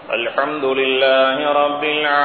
الحمد لله رب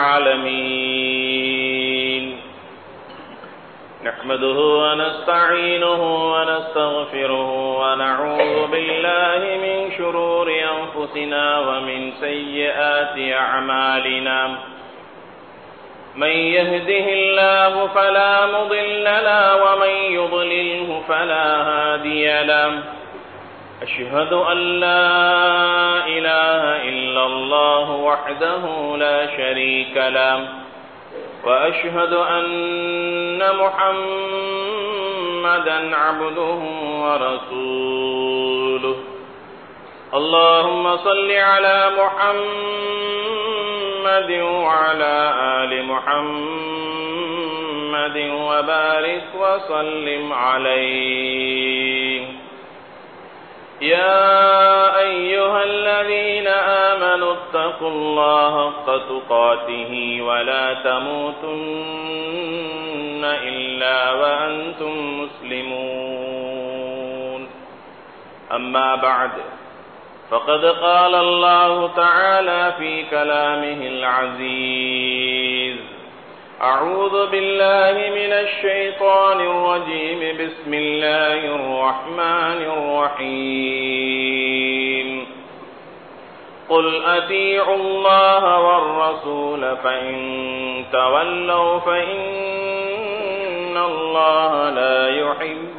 العالمين نحمده ونستعينه ونستغفره ونعوذ بالله من شرور أنفسنا ومن سيئات أعمالنا من يهده الله فلا مضل له ومن يضلله فلا هادي له أشهد أن لا إله إلا الله وحده لا شريك له وأشهد أن محمدا عبده ورسوله اللهم صل على محمد وعلى آل محمد وبارك وسلم عليه يا أيها الذين آمنوا اتقوا الله حق تقاته ولا تموتن إلا وأنتم مسلمون أما بعد فقد قال الله تعالى في كلامه العزيز أعوذ بالله من الشيطان الرجيم بسم الله الرحمن الرحيم قل أتيعوا الله والرسول فإن تولوا فإن الله لا يحب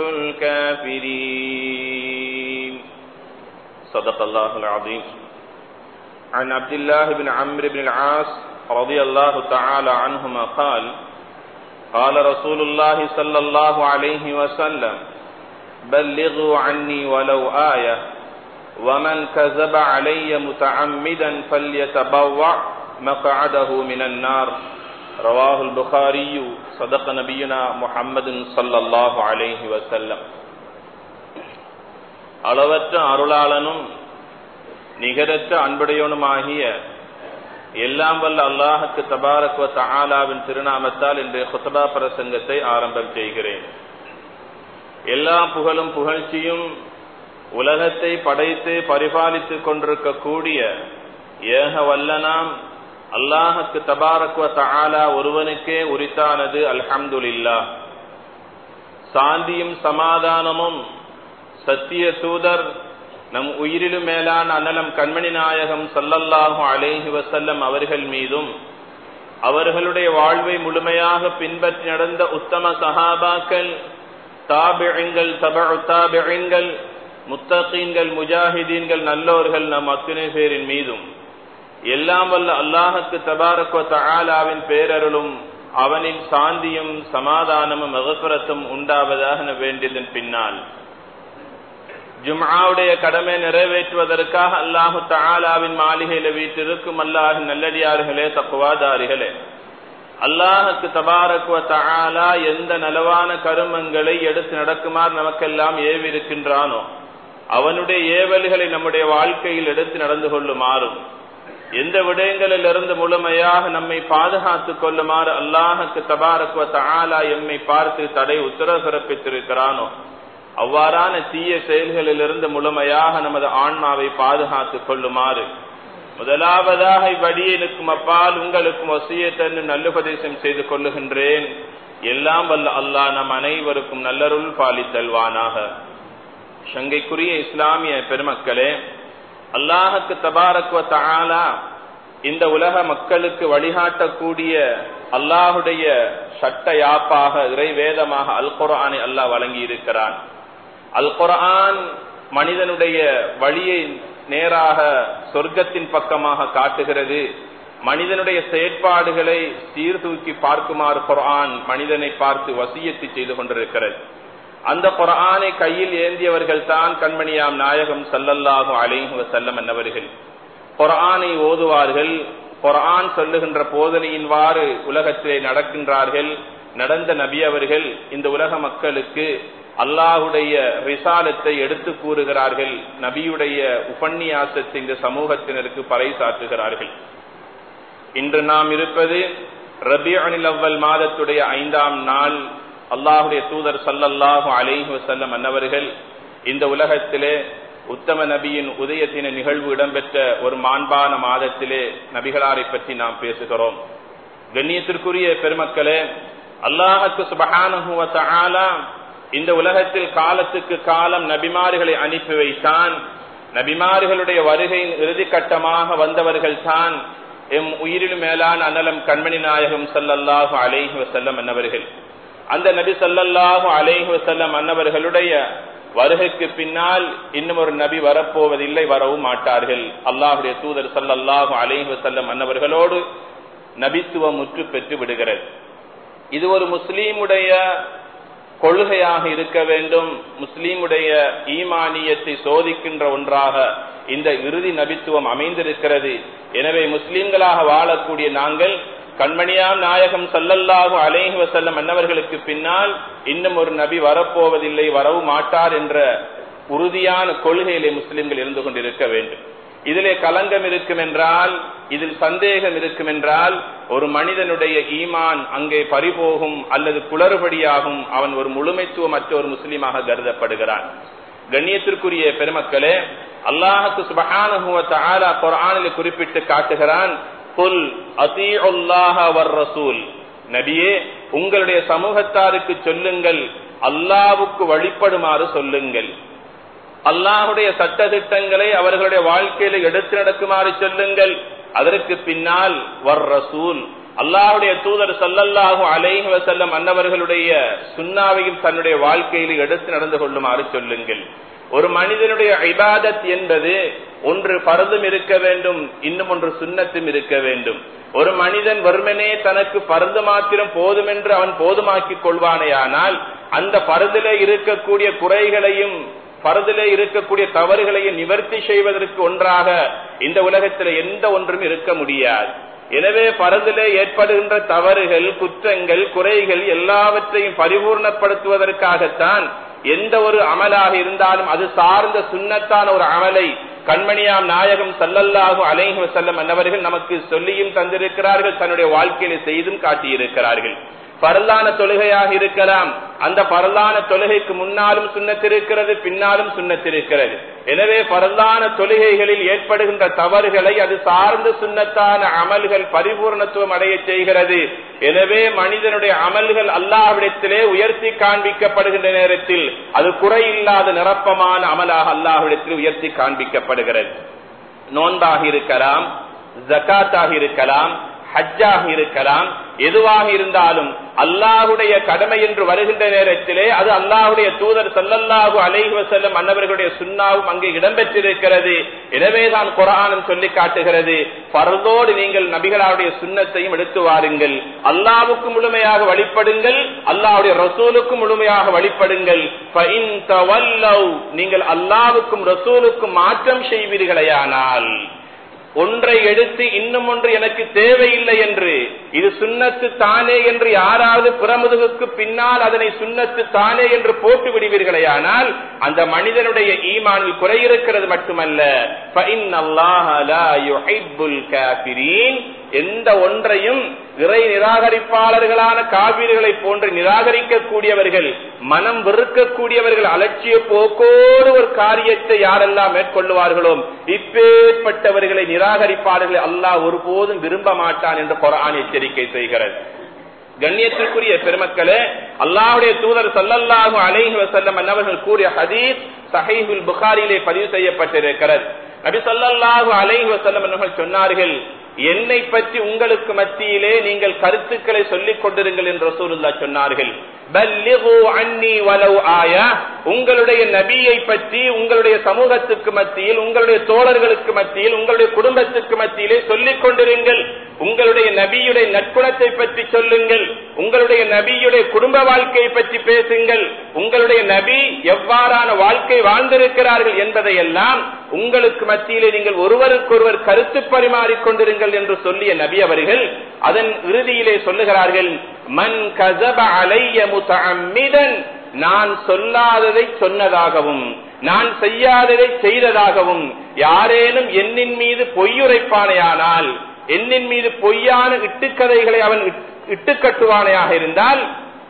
الكافرين صدق الله العظيم عن عبد الله بن عمرو بن العاص رضي الله تعالى عنهما قال قال رسول الله صلى الله عليه وسلم بلغوا عني ولو آية ومن كذب علي متعمدا فليتبوع مقعده من النار رواه البخاري صدق نبينا محمد صلى الله عليه وسلم அளவற்ற அருளாளனும் நிகரற்ற அன்புடையவனுமாகிய எல்லாம் வல்ல அல்லாஹுக்கு தபாரக்வ தஆலாவின் திருநாமத்தால் இன்றைய குத்தபா பிரசங்கத்தை ஆரம்பம் செய்கிறேன் எல்லா புகழும் புகழ்ச்சியும் உலகத்தை படைத்து பரிபாலித்துக் கொண்டிருக்கக்கூடிய ஏக வல்லனாம் அல்லாஹுக்கு தபாரக்வ தஆலா ஒருவனுக்கே உரித்தானது அல்ஹம்துலில்லா சாந்தியும் சமாதானமும் சத்திய தூதர் நம் உயிரிலும் மேலான அன்னலம் கண்மணி நாயகம் சல்லல்லாஹு அலேஹி வசல்லம் அவர்கள் மீதும் அவர்களுடைய வாழ்வை முழுமையாக பின்பற்றி நடந்த உத்தம சஹாபாக்கள் தாபிழங்கள் தபு தாபிழங்கள் முத்தகீன்கள் முஜாஹிதீன்கள் நல்லோர்கள் நம் அத்தனை பேரின் மீதும் எல்லாம் வல்ல அல்லாஹுக்கு தபாரக்வ தஆலாவின் பேரருளும் அவனின் சாந்தியும் சமாதானமும் மகசுரத்தும் உண்டாவதாக வேண்டியதன் பின்னால் ஜும்ஆவுடைய கடமை நிறைவேற்றுவதற்காக அல்லாஹு தாலாவின் மாளிகையில வீட்டிருக்கும் அல்லாஹ் நல்லடியார்களே தக்குவாதாரிகளே அல்லாஹுக்கு தபாரக்குவ தாலா எந்த நலவான கருமங்களை எடுத்து நடக்குமாறு நமக்கெல்லாம் ஏவிருக்கின்றானோ அவனுடைய ஏவல்களை நம்முடைய வாழ்க்கையில் எடுத்து நடந்து கொள்ளுமாறும் எந்த விடயங்களிலிருந்து முழுமையாக நம்மை பாதுகாத்துக் கொள்ளுமாறு அல்லாஹுக்கு தபாரக்குவ தாலா எம்மை பார்த்து தடை உத்தரவு பிறப்பித்திருக்கிறானோ அவ்வாறான தீய செயல்களிலிருந்து முழுமையாக நமது ஆன்மாவை பாதுகாத்துக் கொள்ளுமாறு முதலாவதாக இவ்வடியனுக்கும் அப்பால் உங்களுக்கும் வசியத்தன்னு நல்லுபதேசம் செய்து கொள்ளுகின்றேன் எல்லாம் வல்ல அல்லாஹ் நம் அனைவருக்கும் நல்லருள் பாலித்தல்வானாக சங்கைக்குரிய இஸ்லாமிய பெருமக்களே அல்லாஹுக்கு தபாரக்குவ தாலா இந்த உலக மக்களுக்கு வழிகாட்டக்கூடிய அல்லாஹுடைய சட்ட யாப்பாக இறைவேதமாக அல் குரானை அல்லாஹ் வழங்கி இருக்கிறான் அல் குரான் மனிதனுடைய வழியை நேராக சொர்க்கத்தின் பக்கமாக காட்டுகிறது மனிதனுடைய செயற்பாடுகளை சீர்தூக்கி பார்க்குமாறு குரான் மனிதனை பார்த்து வசியத்தை செய்து கொண்டிருக்கிறது அந்த குரானை கையில் ஏந்தியவர்கள் தான் கண்மணியாம் நாயகம் சல்லல்லாஹு அலைஹு வசல்லம் என்னவர்கள் குரானை ஓதுவார்கள் குரான் சொல்லுகின்ற போதனையின்வாறு உலகத்திலே நடக்கின்றார்கள் நடந்த நபி அவர்கள் இந்த உலக மக்களுக்கு அல்லாஹுடைய ரிசாலத்தை எடுத்து கூறுகிறார்கள் நபியுடைய உபன்னியாசத்தை இந்த சமூகத்தினருக்கு பறைசாற்றுகிறார்கள் இன்று நாம் இருப்பது ரபி அனில் அவ்வல் மாதத்துடைய ஐந்தாம் நாள் அல்லாஹுடைய தூதர் சல்லல்லாஹு அலைஹி வசல்லம் அன்னவர்கள் இந்த உலகத்திலே உத்தம நபியின் உதயத்தின நிகழ்வு இடம்பெற்ற ஒரு மாண்பான மாதத்திலே நபிகளாரை பற்றி நாம் பேசுகிறோம் கண்ணியத்திற்குரிய பெருமக்களே அல்லாஹுக்கு சுபகானுவ இந்த உலகத்தில் காலத்துக்கு காலம் நபிமார்களை அனுப்பி வைத்தான் நபிமார்களுடைய வருகையின் இறுதி கட்டமாக வந்தவர்கள் தான் எம் உயிரிலும் மேலான அனலம் கண்மணி நாயகம் சல்லல்லாஹு அலைஹி வசல்லம் அன்னவர்கள் அந்த நபி சல்லல்லாஹு அலைஹி வசல்லம் அன்னவர்களுடைய வருகைக்கு பின்னால் இன்னும் ஒரு நபி வரப்போவதில்லை வரவும் மாட்டார்கள் அல்லாஹுடைய தூதர் சல்லல்லாஹு அலைஹி வசல்லம் அன்னவர்களோடு நபித்துவம் முற்று பெற்று விடுகிறது இது ஒரு முஸ்லீமுடைய கொள்கையாக இருக்க வேண்டும் முஸ்லீமுடைய ஈமானியத்தை சோதிக்கின்ற ஒன்றாக இந்த இறுதி நபித்துவம் அமைந்திருக்கிறது எனவே முஸ்லீம்களாக வாழக்கூடிய நாங்கள் கண்மணியாம் நாயகம் சல்லல்லாஹு அலேஹி வசல்லம் அன்னவர்களுக்கு பின்னால் இன்னும் ஒரு நபி வரப்போவதில்லை வரவும் மாட்டார் என்ற உறுதியான கொள்கையிலே முஸ்லிம்கள் இருந்து கொண்டிருக்க வேண்டும் இதிலே கலங்கம் இருக்கும் என்றால் இதில் சந்தேகம் இருக்கும் என்றால் ஒரு மனிதனுடைய ஈமான் அங்கே பறிபோகும் அல்லது குளறுபடியாகும் அவன் ஒரு முழுமைத்துவமற்ற ஒரு முஸ்லீமாக கருதப்படுகிறான் கண்ணியத்திற்குரிய பெருமக்களே அல்லாஹுக்கு சுபகான குரானில் குறிப்பிட்டு காட்டுகிறான் புல் வர் ரசூல் நபியே உங்களுடைய சமூகத்தாருக்கு சொல்லுங்கள் அல்லாவுக்கு வழிபடுமாறு சொல்லுங்கள் அல்லாஹுடைய சட்ட திட்டங்களை அவர்களுடைய வாழ்க்கையில எடுத்து நடக்குமாறு சொல்லுங்கள் அதற்கு பின்னால் வர் ரசூல் அல்லாஹுடைய தூதர் சல்லல்லாஹு அலைஹி வசல்லம் அன்னவர்களுடைய சுண்ணாவையும் தன்னுடைய வாழ்க்கையில் எடுத்து நடந்து கொள்ளுமாறு சொல்லுங்கள் ஒரு மனிதனுடைய இபாதத் என்பது ஒன்று பருதும் இருக்க வேண்டும் இன்னும் ஒன்று சுண்ணத்தும் இருக்க வேண்டும் ஒரு மனிதன் வெறுமனே தனக்கு பருந்து மாத்திரம் போதும் என்று அவன் போதுமாக்கிக் கொள்வானேயானால் அந்த பருதிலே இருக்கக்கூடிய குறைகளையும் பருதிலே இருக்கக்கூடிய தவறுகளையும் நிவர்த்தி செய்வதற்கு ஒன்றாக இந்த உலகத்தில் எந்த ஒன்றும் இருக்க முடியாது எனவே பரதிலே ஏற்படுகின்ற தவறுகள் குற்றங்கள் குறைகள் எல்லாவற்றையும் பரிபூர்ணப்படுத்துவதற்காகத்தான் எந்த ஒரு அமலாக இருந்தாலும் அது சார்ந்த சுண்ணத்தான ஒரு அமலை கண்மணியாம் நாயகம் சல்லல்லாஹு அலைஹி வசல்லம் அன்னவர்கள் நமக்கு சொல்லியும் தந்திருக்கிறார்கள் தன்னுடைய வாழ்க்கையில செய்தும் காட்டியிருக்கிறார்கள் பரலான தொழுகையாக இருக்கலாம் அந்த பரலான தொழுகைக்கு முன்னாலும் சுண்ணத்திருக்கிறது பின்னாலும் சுண்ணத்திருக்கிறது எனவே பரலான தொழுகைகளில் ஏற்படுகின்ற தவறுகளை அது சார்ந்த சுண்ணத்தான அமல்கள் பரிபூர்ணத்துவம் அடைய செய்கிறது எனவே மனிதனுடைய அமல்கள் அல்லாஹ்விடத்திலே உயர்த்தி காண்பிக்கப்படுகின்ற நேரத்தில் அது குறையில்லாத நிரப்பமான அமலாக அல்லாஹ்விடத்தில் உயர்த்தி காண்பிக்கப்படுகிறது நோன்பாக இருக்கலாம் ஜக்காத்தாக இருக்கலாம் ஹஜ்ஜாக இருக்கலாம் எதுவாக இருந்தாலும் அல்லாஹுடைய கடமை என்று வருகின்ற நேரத்திலே அது அல்லாஹுடைய தூதர் சல்லல்லாஹு அலைஹி வசல்லம் அன்னவர்களுடைய சுண்ணாவும் அங்கே இடம்பெற்றிருக்கிறது எனவேதான் குரானும் சொல்லி காட்டுகிறது பரதோடு நீங்கள் நபிகளாருடைய சுண்ணத்தையும் எடுத்து வாருங்கள் அல்லாவுக்கு முழுமையாக வழிபடுங்கள் அல்லாவுடைய ரசூலுக்கும் முழுமையாக வழிபடுங்கள் நீங்கள் அல்லாவுக்கும் ரசூலுக்கும் மாற்றம் செய்வீர்களேயானால் ஒன்றை எடுத்து இன்னும் ஒன்று எனக்கு தேவையில்லை என்று இது சுண்ணத்து தானே என்று யாராவது புறமுதுகுக்கு பின்னால் அதனை சுண்ணத்து தானே என்று போட்டு விடுவீர்களேயானால் அந்த மனிதனுடைய ஈமானில் குறையிருக்கிறது மட்டுமல்ல எந்த ஒன்றையும் இறை நிராகரிப்பாளர்களான காவிர்களை போன்று நிராகரிக்கக்கூடியவர்கள் மனம் வெறுக்கக்கூடியவர்கள் அலட்சிய போக்கோடு ஒரு காரியத்தை யாரெல்லாம் மேற்கொள்ளுவார்களோ இப்பேற்பட்டவர்களை நிராகரிப்பாளர்களை அல்லாஹ் ஒருபோதும் விரும்ப மாட்டான் என்று குரான் எச்சரிக்கை செய்கிறது கண்ணியத்திற்குரிய பெருமக்களே அல்லாஹுடைய தூதர் சல்லல்லாஹு அலைஹி வசல்லம் அன்னவர்கள் கூறிய ஹதீஸ் சஹீபுல் புகாரிலே பதிவு செய்யப்பட்டிருக்கிறது நபி சல்லல்லாஹு அலைஹி வசல்லம் அவர்கள் சொன்னார்கள் என்னை பற்றி உங்களுக்கு மத்தியிலே நீங்கள் கருத்துக்களை சொல்லிக் கொண்டிருங்கள் என்று ரசூலுல்லா சொன்னார்கள் உங்களுடைய நபியை பற்றி உங்களுடைய சமூகத்துக்கு மத்தியில் உங்களுடைய தோழர்களுக்கு மத்தியில் உங்களுடைய குடும்பத்துக்கு மத்தியிலே சொல்லிக் கொண்டிருங்கள் உங்களுடைய நபியுடைய நற்குணத்தை பற்றி சொல்லுங்கள் உங்களுடைய நபியுடைய குடும்ப வாழ்க்கையை பற்றி பேசுங்கள் உங்களுடைய நபி எவ்வாறான வாழ்க்கை வாழ்ந்திருக்கிறார்கள் என்பதை எல்லாம் உங்களுக்கு மத்தியிலே நீங்கள் ஒருவருக்கொருவர் கருத்து பரிமாறிக்கொண்டிருங்கள் என்று சொல்லிய நபி அவர்கள் அதன் இறுதியிலே சொல்லுகிறார்கள் மன் கசப அலைய முத்தமிதன் நான் சொல்லாததை சொன்னதாகவும் நான் செய்யாததை செய்ததாகவும் யாரேனும் என்னின் மீது பொய்யுரைப்பானையானால் என்னின் மீது பொய்யான இட்டுக்கதைகளை அவன் இட்டுக்கட்டுவானையாக இருந்தால்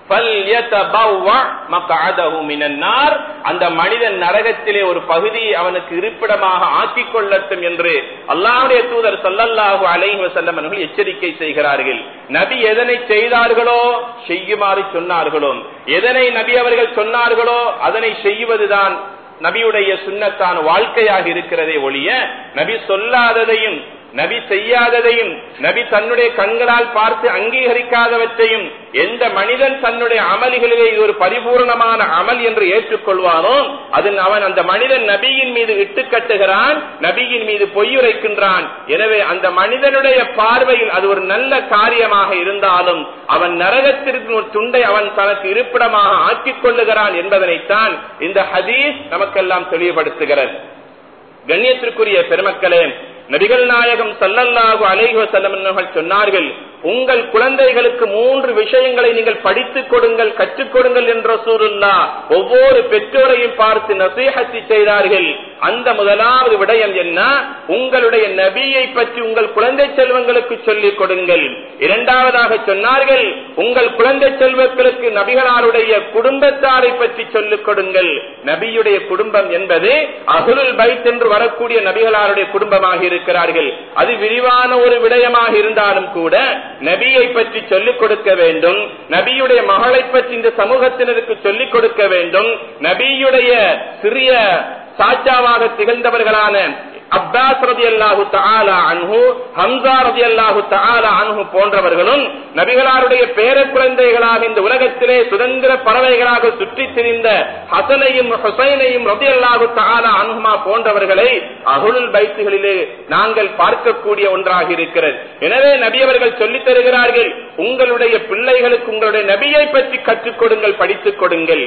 அந்த மனிதன் நரகத்திலே ஒரு பகுதியை அவனுக்கு இருப்பிடமாக ஆக்கிக் கொள்ளட்டும் என்று அல்லாவுடைய தூதர் சல்லல்லாஹு அலைஹி வஸல்லம் அவர்கள் எச்சரிக்கை செய்கிறார்கள் நபி எதனை செய்தார்களோ செய்யுமாறு சொன்னார்களோ எதனை நபி அவர்கள் சொன்னார்களோ அதனை செய்வதுதான் நபியுடைய சுண்ணத்தான வாழ்க்கையாக இருக்கிறதே ஒழிய நபி சொல்லாததையும் நபி செய்யாததையும் நபி தன்னுடைய கண்களால் பார்த்து அங்கீகரிக்காதவற்றையும் எந்த மனிதன் தன்னுடைய அமல்களிலே இது ஒரு பரிபூர்ணமான அமல் என்று ஏற்றுக்கொள்வானோ அது அவன் அந்த மனிதன் நபியின் மீது இட்டு கட்டுகிறான் நபியின் மீது பொய்யுரைக்கின்றான் எனவே அந்த மனிதனுடைய பார்வையில் அது ஒரு நல்ல காரியமாக இருந்தாலும் அவன் நரகத்திற்கு ஒரு துண்டை அவன் தனக்கு இருப்பிடமாக ஆக்கிக் கொள்ளுகிறான் என்பதனைத்தான் இந்த ஹதீஸ் நமக்கெல்லாம் தெளிவுபடுத்துகிறது கண்ணியத்திற்குரிய பெருமக்களே நபிகள் நாயகம் சல்லல்லாஹு அலைஹி வஸல்லம் சொன்னார்கள் உங்கள் குழந்தைகளுக்கு மூன்று விஷயங்களை நீங்கள் படித்துக் கொடுங்கள் கற்றுக் கொடுங்கள் என்ற சூருல்லா ஒவ்வொரு பெற்றோரையும் பார்த்து நசீகத்தி செய்தார்கள் அந்த முதலாவது விடயம் என்ன உங்களுடைய நபியை பற்றி உங்கள் குழந்தை செல்வங்களுக்கு சொல்லிக் கொடுங்கள் இரண்டாவதாக சொன்னார்கள் உங்கள் குழந்தை செல்வங்களுக்கு நபிகளாருடைய குடும்பத்தாரை பற்றி சொல்லிக் கொடுங்கள் நபியுடைய குடும்பம் என்பது அகுலுல் பைத் என்று வரக்கூடிய நபிகளாருடைய குடும்பமாக இருக்கிறார்கள் அது விரிவான ஒரு விடயமாக இருந்தாலும் கூட நபியை பற்றி சொல்லிக் கொடுக்க வேண்டும் நபியுடைய மகளை பற்றி இந்த சமூகத்தினருக்கு சொல்லிக் கொடுக்க வேண்டும் நபியுடைய சிறிய சாட்சாவாக திகழ்ந்தவர்களான அப்பாஸ் ரதி அல்லாஹு தாலா அன்ஹு ஹம்சா ரதி அல்லாஹு தாலா அன்ஹு போன்றவர்களும் நபிகளாருடைய பேர குழந்தைகளாக இந்த உலகத்திலே சுதந்திர பறவைகளாக சுற்றி திரிந்த ஹசனையும் ஹுசைனையும் ரதி அல்லாஹு தாலா அன்ஹுமா போன்றவர்களை அகுலுல் பைத்துகளிலே நாங்கள் பார்க்கக்கூடிய ஒன்றாக இருக்கிறது எனவே நபி அவர்கள் சொல்லித் தருகிறார்கள் உங்களுடைய பிள்ளைகளுக்கு உங்களுடைய நபியை பற்றி கற்றுக் கொடுங்கள் படித்துக் கொடுங்கள்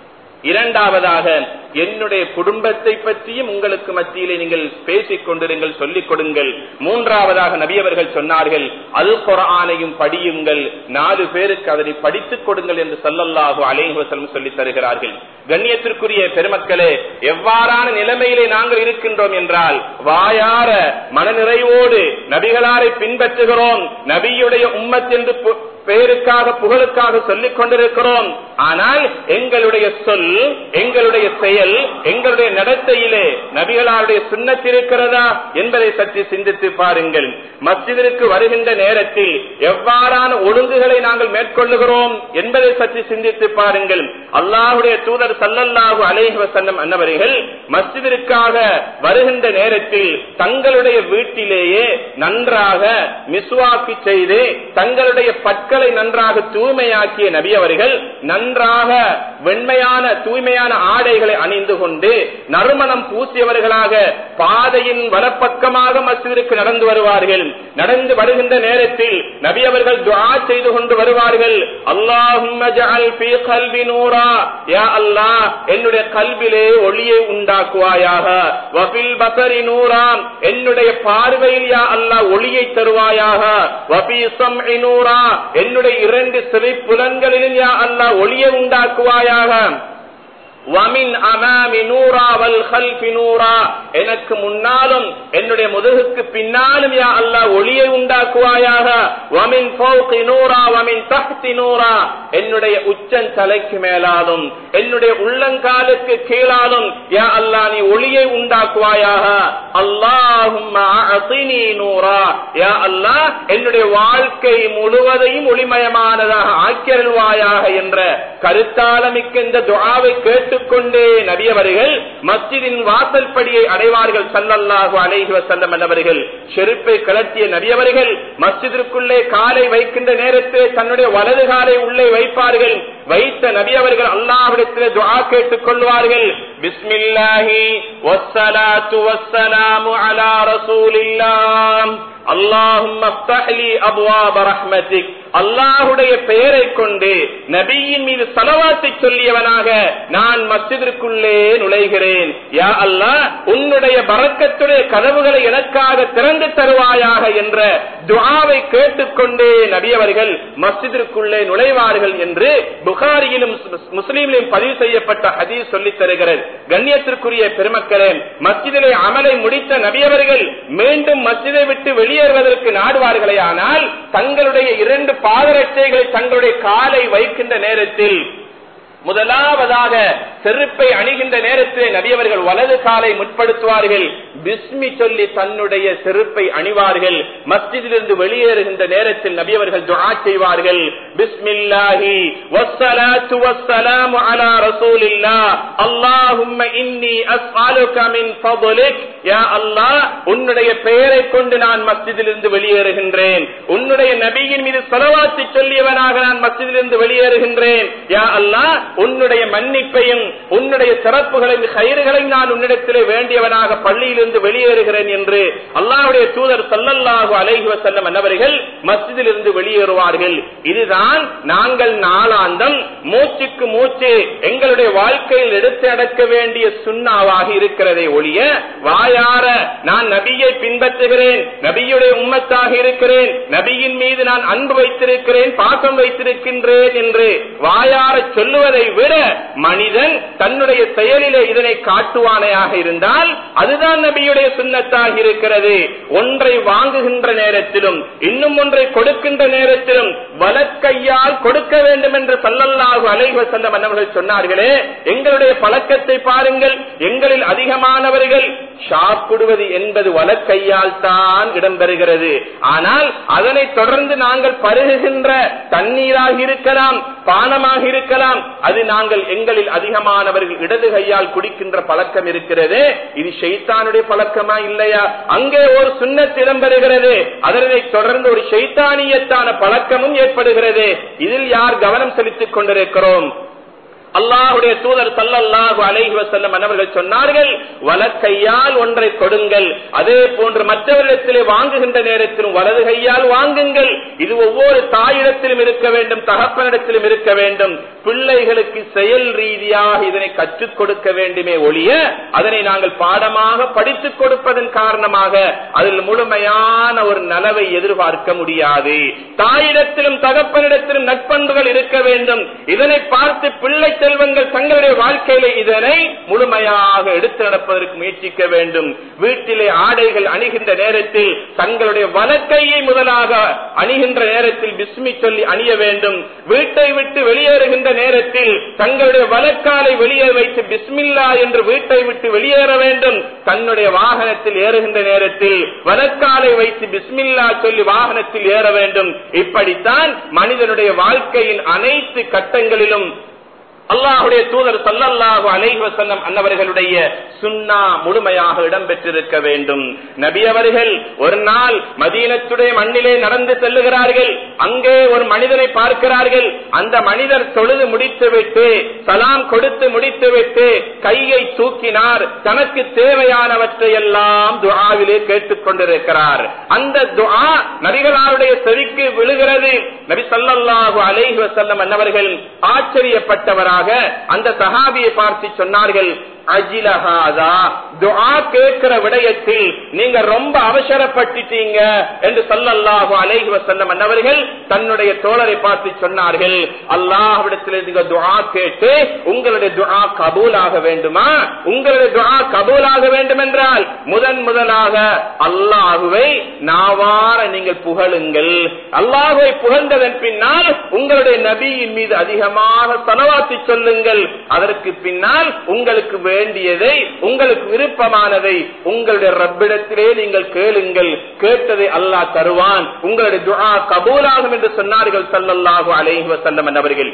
இரண்டாவதாக என்னுடைய குடும்பத்தை பற்றியும் உங்களுக்கு மத்தியிலே நீங்கள் பேசிக் கொண்டிருங்கள் சொல்லிக் கொடுங்கள் மூன்றாவதாக நபியவர்கள் சொன்னார்கள் அல் குரானையும் படியுங்கள் நாலு பேருக்கு அதனை படித்துக் கொடுங்கள் என்று சொல்லல்லாஹு அலேஹசலம் சொல்லித் தருகிறார்கள் கண்ணியத்திற்குரிய பெருமக்களே எவ்வாறான நிலைமையிலே நாங்கள் இருக்கின்றோம் என்றால் வாயார மனநிறைவோடு நபிகளாரை பின்பற்றுகிறோம் நபியுடைய உம்மத் என்று பெயருக்காக புகழுக்காக சொல்லிக் கொண்டிருக்கிறோம் ஆனால் எங்களுடைய சொல் எங்களுடைய செயல் எங்களுடைய நடத்தையிலே நபிகளாருடைய சுண்ணத்திருக்கிறதா என்பதை சற்று சிந்தித்து பாருங்கள் மஸ்ஜிதிற்கு வருகின்ற நேரத்தில் எவ்வாறான ஒழுங்குகளை நாங்கள் மேற்கொள்ளுகிறோம் என்பதை சற்று சிந்தித்து பாருங்கள் அல்லாஹுடைய தூதர் சல்லல்லாஹு அலேஹி வசல்லம் அன்னவர்கள் மஸ்ஜிதிற்காக வருகின்ற நேரத்தில் தங்களுடைய வீட்டிலேயே நன்றாக மிஸ்வாக்கு செய்து தங்களுடைய பற்கள் மக்களை நன்றாக தூய்மையாக்கிய நபி அவர்கள் நன்றாக வெண்மையான தூய்மையான ஆடைகளை அணிந்து கொண்டு நறுமணம் பூசியவர்களாக பாதையின் வலப்பக்கமாக மசிதிற்கு நடந்து வருவார்கள் நடந்து வருகின்ற நேரத்தில் நபி அவர்கள் துவா செய்து கொண்டு வருவார்கள் அல்லாஹ் என்னுடைய கல்விலே ஒளியை உண்டாக்குவாயாக வபில் பசரி நூறாம் என்னுடைய பார்வையில் யா அல்லாஹ் ஒளியை தருவாயாக வபி சம் நூறா என்னுடைய இரண்டு சிறை புலன்களிலும் யா அல்லா ஒளியை உண்டாக்குவாயாக வமின் அமாமி நூரா வல் ஹல்பி நூரா எனக்கு முன்னாலும் என்னுடைய முதுகுக்கு பின்னாலும் யா அல்லா ஒளியை உண்டாக்குவாயாக வமின் ஃபௌகி நூரா வமின் தஹ்தி நூரா என்னுடைய உச்சன் தலைக்கு மேலாலும் என்னுடைய உள்ளங்காலுக்கு கீழாலும் யா அல்லா நீ ஒளியை உண்டாக்குவாயாக அல்லாஹும் நூரா யா அல்லா என்னுடைய வாழ்க்கை முழுவதையும் ஒளிமயமானதாக ஆக்கியருள்வாயாக என்ற கருத்தாளமிக்க இந்த துவாவை கேட்டு கொண்டே நபியவர்கள் மஸ்ஜிதின் வாசல் படியை அடைவார்கள் சல்லல்லாஹு அலைஹி வசல்லம் என்பவர்கள் செருப்பை கலட்டிய நபியவர்கள் மஸ்ஜிதிற்குள்ளே காலை வைக்கின்ற நேரத்தில் தன்னுடைய வலது காலை உள்ளே வைப்பார்கள் வைத்த நபி அவர்கள் அல்லாஹிடத்தில் துஆ கேட்டுக் கொள்வார்கள் பிஸ்மில்லாஹி வஸ்ஸலாத்து வஸ்ஸலாமு அலா ரசூலில்லாஹ் அல்லாஹும் அல்லாஹுடைய பெயரை கொண்டு நபியின் மீது சலவாத்தை சொல்லியவனாக நான் மஸ்ஜிதிற்குள்ளே நுழைகிறேன் யா அல்லாஹ் உன்னுடைய பறக்கத்துடைய கதவுகளை எனக்காக திறந்து தருவாயாக என்ற துஆவை கேட்டுக்கொண்டே நபியவர்கள் மஸ்ஜிதிற்குள்ளே நுழைவார்கள் என்று புகாரியிலும் முஸ்லீமிலும் பதிவு செய்யப்பட்ட ஹதீஸ் சொல்லித் தருகிறது கண்ணியத்திற்குரிய பெருமக்களே மஸ்ஜிதிலே அமலை முடித்த நபியவர்கள் மீண்டும் மஸ்ஜிதை விட்டு வெளியேறுவதற்கு நாடுவார்களே ஆனால் தங்களுடைய இரண்டு பாதரட்சைகளை தங்களுடைய காலை வைக்கின்ற நேரத்தில் முதலாவதாக செருப்பை அணிகின்ற நேரத்தில் நபியவர்கள் வலது காலை முற்படுத்துவார்கள் பிஸ்மி சொல்லி தன்னுடைய செருப்பை அணிவார்கள் மஸ்ஜிதிலிருந்து வெளியேறுகின்ற நேரத்தில் நபியவர்கள் துஆ செய்வார்கள் பிஸ்மில்லாஹி வஸ்ஸலாத்து வஸ்ஸலாமு அலா ரசூலில்லாஹ் அல்லாஹும்ம இன்னி அஸ்அலுக மின் ஃபضلிக் யா அல்லாஹ் உன்னுடைய பெயரை கொண்டு நான் மஸ்ஜிதிலிருந்து வெளியேறுகின்றேன் உன்னுடைய நபியின் மீது ஸலவாத்து சொல்லியவனாக நான் மஸ்ஜிதிலிருந்து வெளியேறுகின்றேன் யா அல்லாஹ் உன்னுடைய மன்னிப்பையும் உன்னுடைய சிறப்புகளையும் கயிறுகளையும் நான் உன்னிடத்திலே வேண்டியவனாக பள்ளியிலிருந்து வெளியேறுகிறேன் என்று அல்லாஹ்வுடைய தூதர் சல்லல்லாஹு அலைஹி வஸல்லம் அன்னவர்கள் மஸ்ஜிதிலிருந்து வெளியேறுவார்கள் இதுதான் நாங்கள் நாளாந்தம் மூச்சுக்கு மூச்சு எங்களுடைய வாழ்க்கையில் எடுத்து அடக்க வேண்டிய சுண்ணாவாக இருக்கிறதே ஒழிய வாயார நான் நபியை பின்பற்றுகிறேன் நபியுடைய உம்மத்தாக இருக்கிறேன் நபியின் மீது நான் அன்பு வைத்திருக்கிறேன் பாசம் வைத்திருக்கின்றேன் என்று வாயார சொல்லுவதை விட மனிதன் தன்னுடைய செயலிலே இதனை காட்டுவானையாக இருந்தால் அதுதான் நபியுடைய சுண்ணத்தாக இருக்கிறது ஒன்றை வாங்குகின்ற நேரத்திலும் இன்னும் ஒன்றை கொடுக்கின்ற நேரத்திலும் வலக்கையால் கொடுக்க வேண்டும் என்று சல்லல்லாஹு அலைஹி வஸல்லம் அன்னவர்கள் சொன்னார்களே எங்களுடைய பழக்கத்தை பாருங்கள் எங்களில் அதிகமானவர்கள் சாப்பிடுவது என்பது வலக்கையால் தான் இடம்பெறுகிறது ஆனால் அதனை தொடர்ந்து நாங்கள் பருகுகின்ற தண்ணீராக இருக்கலாம் பானமாக இருக்கலாம் அது நாங்கள் எங்களில் அதிகமானவர்கள் இடது கையால் குடிக்கின்ற பழக்கம் இருக்கிறது இது ஷைத்தானுடைய பழக்கமா இல்லையா அங்கே ஒரு சுண்ணத் இடம்பெறுகிறது அதனை தொடர்ந்து ஒரு ஷைத்தானியத்தான பழக்கமும் ஏற்படுகிறது இதில் யார் கவனம் செலுத்திக் கொண்டிருக்கிறோம் அல்லாஹுடைய தூதர் சல்லல்லாஹு அலைஹி வஸல்லம் அவர்கள் சொன்னார்கள் வலக்கையால் ஒன்றை கொடுங்கள் அதே போன்று மற்றவரிடத்திலே வாங்குகின்ற நேரத்திலும் வலது கையால் வாங்குங்கள் இது ஒவ்வொரு தாயிடத்திலும் இருக்க வேண்டும் தகப்பனிடத்திலும் இருக்க வேண்டும் பிள்ளைகளுக்கு செயல் ரீதியாக இதனை கற்றுக் கொடுக்க வேண்டுமே ஒழிய அதனை நாங்கள் பாடமாக படித்துக் கொடுப்பதன் காரணமாக அதில் முழுமையான ஒரு நலவை எதிர்பார்க்க முடியாது தாயிடத்திலும் தகப்பனிடத்திலும் நட்பண்புகள் இருக்க வேண்டும் இதனை பார்த்து பிள்ளை செல்வங்கள் தங்களுடைய வாழ்க்கையில இதனை முழுமையாக எடுத்து நடப்பதற்கு முயற்சிக்க வேண்டும் வீட்டிலே ஆடைகள் அணிகின்ற நேரத்தில் தங்களுடைய வலக்கையை முதலாக அணிகின்ற நேரத்தில் பிஸ்மி சொல்லி அணிய வேண்டும் வீட்டை விட்டு வெளியேறுகின்ற நேரத்தில் தங்களுடைய வலக்காலை வெளியே வைத்து பிஸ்மில்லா என்று வீட்டை விட்டு வெளியேற வேண்டும் தன்னுடைய வாகனத்தில் ஏறுகின்ற நேரத்தில் வலக்காலை வைத்து பிஸ்மில்லா சொல்லி வாகனத்தில் ஏற வேண்டும் இப்படித்தான் மனிதனுடைய வாழ்க்கையின் அனைத்து கட்டங்களிலும் அல்லாஹுடைய தூதர் சல்லல்லாஹு அலைஹி வஸல்லம் அன்னவர்களுடைய சுன்னா முழுமையாக இடம்பெற்றிருக்க வேண்டும் நபி அவர்கள் ஒரு நாள் மதீனத்துடைய மண்ணிலே நடந்து செல்லுகிறார்கள் அங்கே ஒரு மனிதனை பார்க்கிறார்கள் அந்த மனிதர் தொழுது முடித்துவிட்டு சலாம் கொடுத்து முடித்துவிட்டு கையை தூக்கினார் தனக்கு தேவையானவற்றை எல்லாம் துஆவிலே கேட்டுக் கொண்டிருக்கிறார் அந்த துஆ நபிகளாருடைய செவிக்கு விழுகிறது நபி சல்லல்லாஹு அலைஹி வஸல்லம் அன்னவர்கள் ஆச்சரியப்பட்டவராக அந்த சஹாபியை பார்த்து சொன்னார்கள் அஜிலஹாதா துஆ கேட்கிற விடயத்தில் நீங்க ரொம்ப அவசரப்பட்டுட்டீங்க என்று சொல்லல்லாஹு அலைஹி வஸல்லம் அன்னவர்கள் தன்னுடைய தோழரை பார்த்து சொன்னார்கள் அல்லாஹ்விடத்தில் நீங்க துஆ கேட்டு உங்களுடைய துஆ கபூலாக வேண்டுமா உங்களுடைய துஆ கபூலாக வேண்டும் என்றால் முதன் முதலாக அல்லாஹுவை நாவார நீங்கள் புகழுங்கள் அல்லாஹுவை புகழ்ந்ததன் பின்னால் உங்களுடைய நபியின் மீது அதிகமாக தலவாத்தி சொல்லுங்கள் அதற்கு பின்னால் உங்களுக்கு வேண்டியதை உங்களுக்கு விருப்பமானதை உங்களுடைய ரப்பிடத்திலே நீங்கள் கேளுங்கள் கேட்டதை அல்லாஹ் தருவான் உங்களுடைய துஆ கபூலாகும் என்று சொன்னார்கள் சல்லல்லாஹு அலைஹி வஸல்லம் அவர்கள்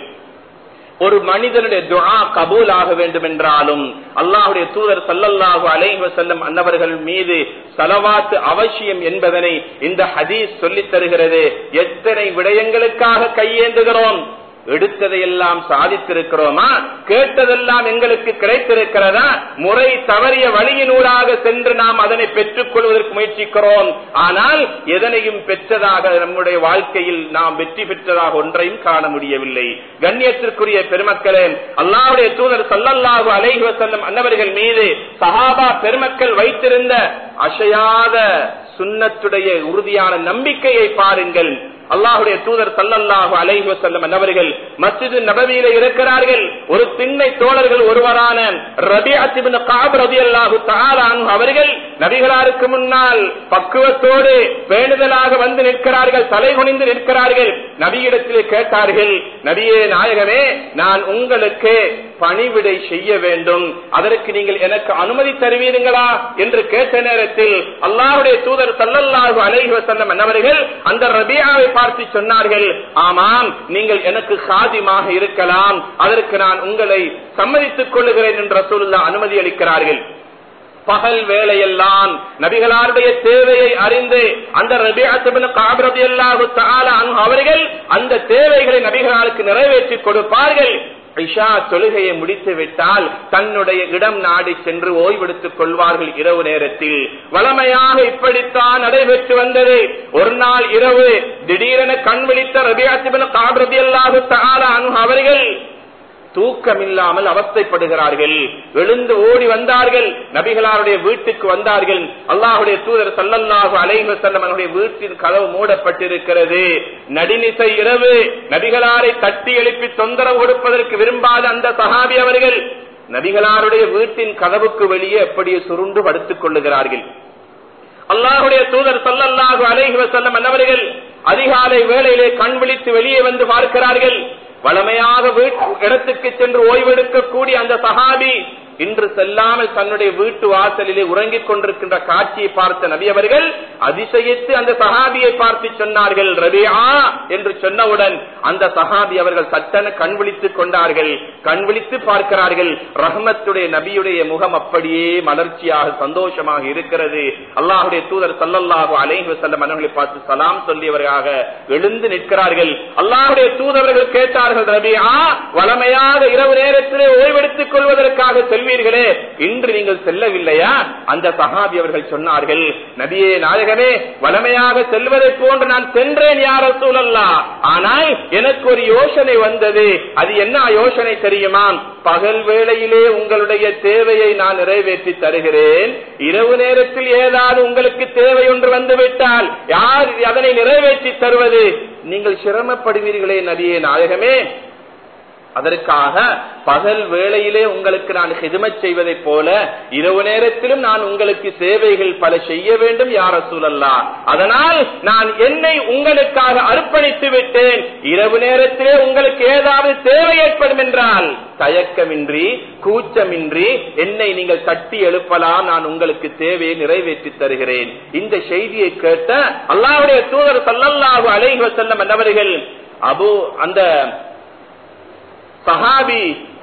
ஒரு மனிதனுடைய துஆ கபூல் ஆக வேண்டும் என்றாலும் அல்லாஹுடைய தூதர் சல்லல்லாஹு அலைஹி வஸல்லம் அன்னவர்கள் மீது சலவாத்து அவசியம் என்பதனை இந்த ஹதீஸ் சொல்லித் தருகிறது எத்தனை விடயங்களுக்காக கையேந்துகிறோம் எடுத்ததையெல்லாம் சாதித்திருக்கிறோமா கேட்டதெல்லாம் எங்களுக்கு கிடைத்திருக்கிறதா முறை தவறிய வழியினூடாக சென்று நாம் அதனை பெற்றுக் கொள்வதற்கு முயற்சிக்கிறோம் ஆனால் எதனையும் பெற்றதாக நம்முடைய வாழ்க்கையில் நாம் வெற்றி பெற்றதாக ஒன்றையும் காண முடியவில்லை கண்ணியத்திற்குரிய பெருமக்களே அல்லாவுடைய தூதர் சல்லல்லாஹு அலைஹி வஸல்லம் அன்னவர்கள் மீது சஹாபா பெருமக்கள் வைத்திருந்த அசையாத சுன்னத்துடைய உறுதியான நம்பிக்கையை பாருங்கள் அல்லாஹுடைய தூதர் சல்லல்லாஹு அலைஹி வஸல்லம் அவர்கள் மஸ்ஜிது நபவியில இருக்கிறார்கள் ஒரு திண்ணை தோழர்கள் ஒருவரான ரபிஅத் இப்னு கஅப் ரலியல்லாஹு தஆலா அன்ஹு அவர்கள் நபிகளாருக்கு முன்னால் பக்குவத்தோடு வேண்டுதலாக வந்து நிற்கிறார்கள் தலை குனிந்து நிற்கிறார்கள் நபியிடத்தில் கேட்டார்கள் நபியே நாயகமே நான் உங்களுக்கு பணிவிடை செய்ய வேண்டும் அதற்கு நீங்கள் எனக்கு அனுமதி தருவீர்களா என்று கேட்ட நேரத்தில் அல்லாஹுடைய தூதர் சல்லல்லாஹு அலைஹி வஸல்லம் என்னவர்கள் அந்த ரபியாவை பார்த்து சொன்னார்கள் ஆமாம் நீங்கள் எனக்கு சாதிமாக இருக்கலாம் அதற்கு நான் உங்களை சம்மதித்துக் கொள்ளுகிறேன் என்று ரசூலுல்லா அனுமதி அளிக்கிறார்கள் பகல் வேலையெல்லாம் நபிகளாருடைய தேவையை அறிந்து அந்த அவர்கள் அந்த தேவைகளை நபிகளாருக்கு நிறைவேற்றி கொடுப்பார்கள் ஐஷா தொழுகையை முடித்து விட்டால் தன்னுடைய இடம் நாடி சென்று ஓய்வெடுத்துக் கொள்வார்கள் இரவு நேரத்தில் வளமையாக இப்படித்தான் நடைபெற்று வந்தது ஒரு நாள் இரவு திடீரென கண் விழித்த ரபியாத்திபன் காபிரதி அல்லாஹு அவர்கள் தூக்கமில்லாமல் அவஸ்தைப்படுகிறார்கள் எழுந்து ஓடி வந்தார்கள் நபிகளாருடைய வீட்டுக்கு வந்தார்கள் அல்லாஹுடைய தூதர் சல்லல்லாஹு அலைஹி செல்லமனுடைய வீட்டின் கதவு மூடப்பட்டிருக்கிறது நடினிசை இரவு நபிகளாரை தட்டி எழுப்பி தொந்தரவு கொடுப்பதற்கு விரும்பாத அந்த சஹாபி அவர்கள் நபிகளாருடைய வீட்டின் கதவுக்கு வெளியே அப்படியே சுருண்டு படுத்துக் கொள்ளுகிறார்கள் அல்லாஹுடைய தூதர் சல்லல்லாஹு அலைஹி வசல்லம் அன்னவர்கள் அதிகாலை வேளையிலே கண் விழித்து வெளியே வந்து பார்க்கிறார்கள் வளமையாக இடத்துக்கு சென்று ஓய்வெடுக்கக்கூடிய அந்த சஹாபி இன்று செல்லாமல் தன்னுடைய வீட்டு வாசலிலே உறங்கிக் கொண்டிருக்கின்ற காட்சியை பார்த்த நபி அவர்கள் அதிசயித்து அந்த சஹாபியை பார்த்து சொன்னார்கள் ரபியா என்று சொன்னவுடன் அந்த சஹாபி அவர்கள் சட்டன கண் விழித்துக் கொண்டார்கள் கண் விழித்து பார்க்கிறார்கள் ரஹமத்துடைய நபியுடைய முகம் அப்படியே மலர்ச்சியாக சந்தோஷமாக இருக்கிறது அல்லாஹுடைய தூதர் சல்லல்லாஹு அலைஹி வஸல்லம் அவர்களை பார்த்து சலாம் சொல்லியவர்களாக எழுந்து நிற்கிறார்கள் அல்லாஹுடைய தூதர்கள் கேட்டார்கள் ரபியா வளமையாக இரவு நேரத்திலே ஓய்வெடுத்துக் கொள்வதற்காக செல்வீர்களே இன்று நீங்கள் செல்லவில்லையா அந்த சஹாபி அவர்கள் சொன்னார்கள் நபியே நாயகமே வளமையாக செல்வதை போன்று நான் சென்றேன் யார சூழல்லா ஆனால் எனக்கு ஒரு யோசனை வந்தது அது என்ன யோசனை தெரியுமா பகல் வேளையிலே உங்களுடைய தேவையை நான் நிறைவேற்றி தருகிறேன் இரவு நேரத்தில் ஏதாவது உங்களுக்கு தேவை ஒன்று வந்துவிட்டால் யார் அதனை நிறைவேற்றி தருவது நீங்கள் சிரமப்படுவீர்களே நபியே நாயகமே அதற்காக பகல் வேளையிலே உங்களுக்கு நான் ஹிதமச் செய்வதைப் போல இரவு நேரத்திலும் நான் உங்களுக்கு சேவைகள் பல செய்ய வேண்டும் யார சூழல்லா அதனால் நான் என்னை உங்களுக்காக அர்ப்பணித்து விட்டேன் இரவு நேரத்திலே உங்களுக்கு ஏதாவது தேவை ஏற்படும் என்றால் தயக்கமின்றி கூச்சமின்றி என்னை நீங்கள் தட்டி எழுப்பலாம் நான் உங்களுக்கு தேவையை நிறைவேற்றி தருகிறேன் இந்த செய்தியை கேட்ட அல்லாவுடைய தூதர் சல்லல்லாஹு அலைஹி வஸல்லம் என்னவர்கள் அபு அந்த சஹாபி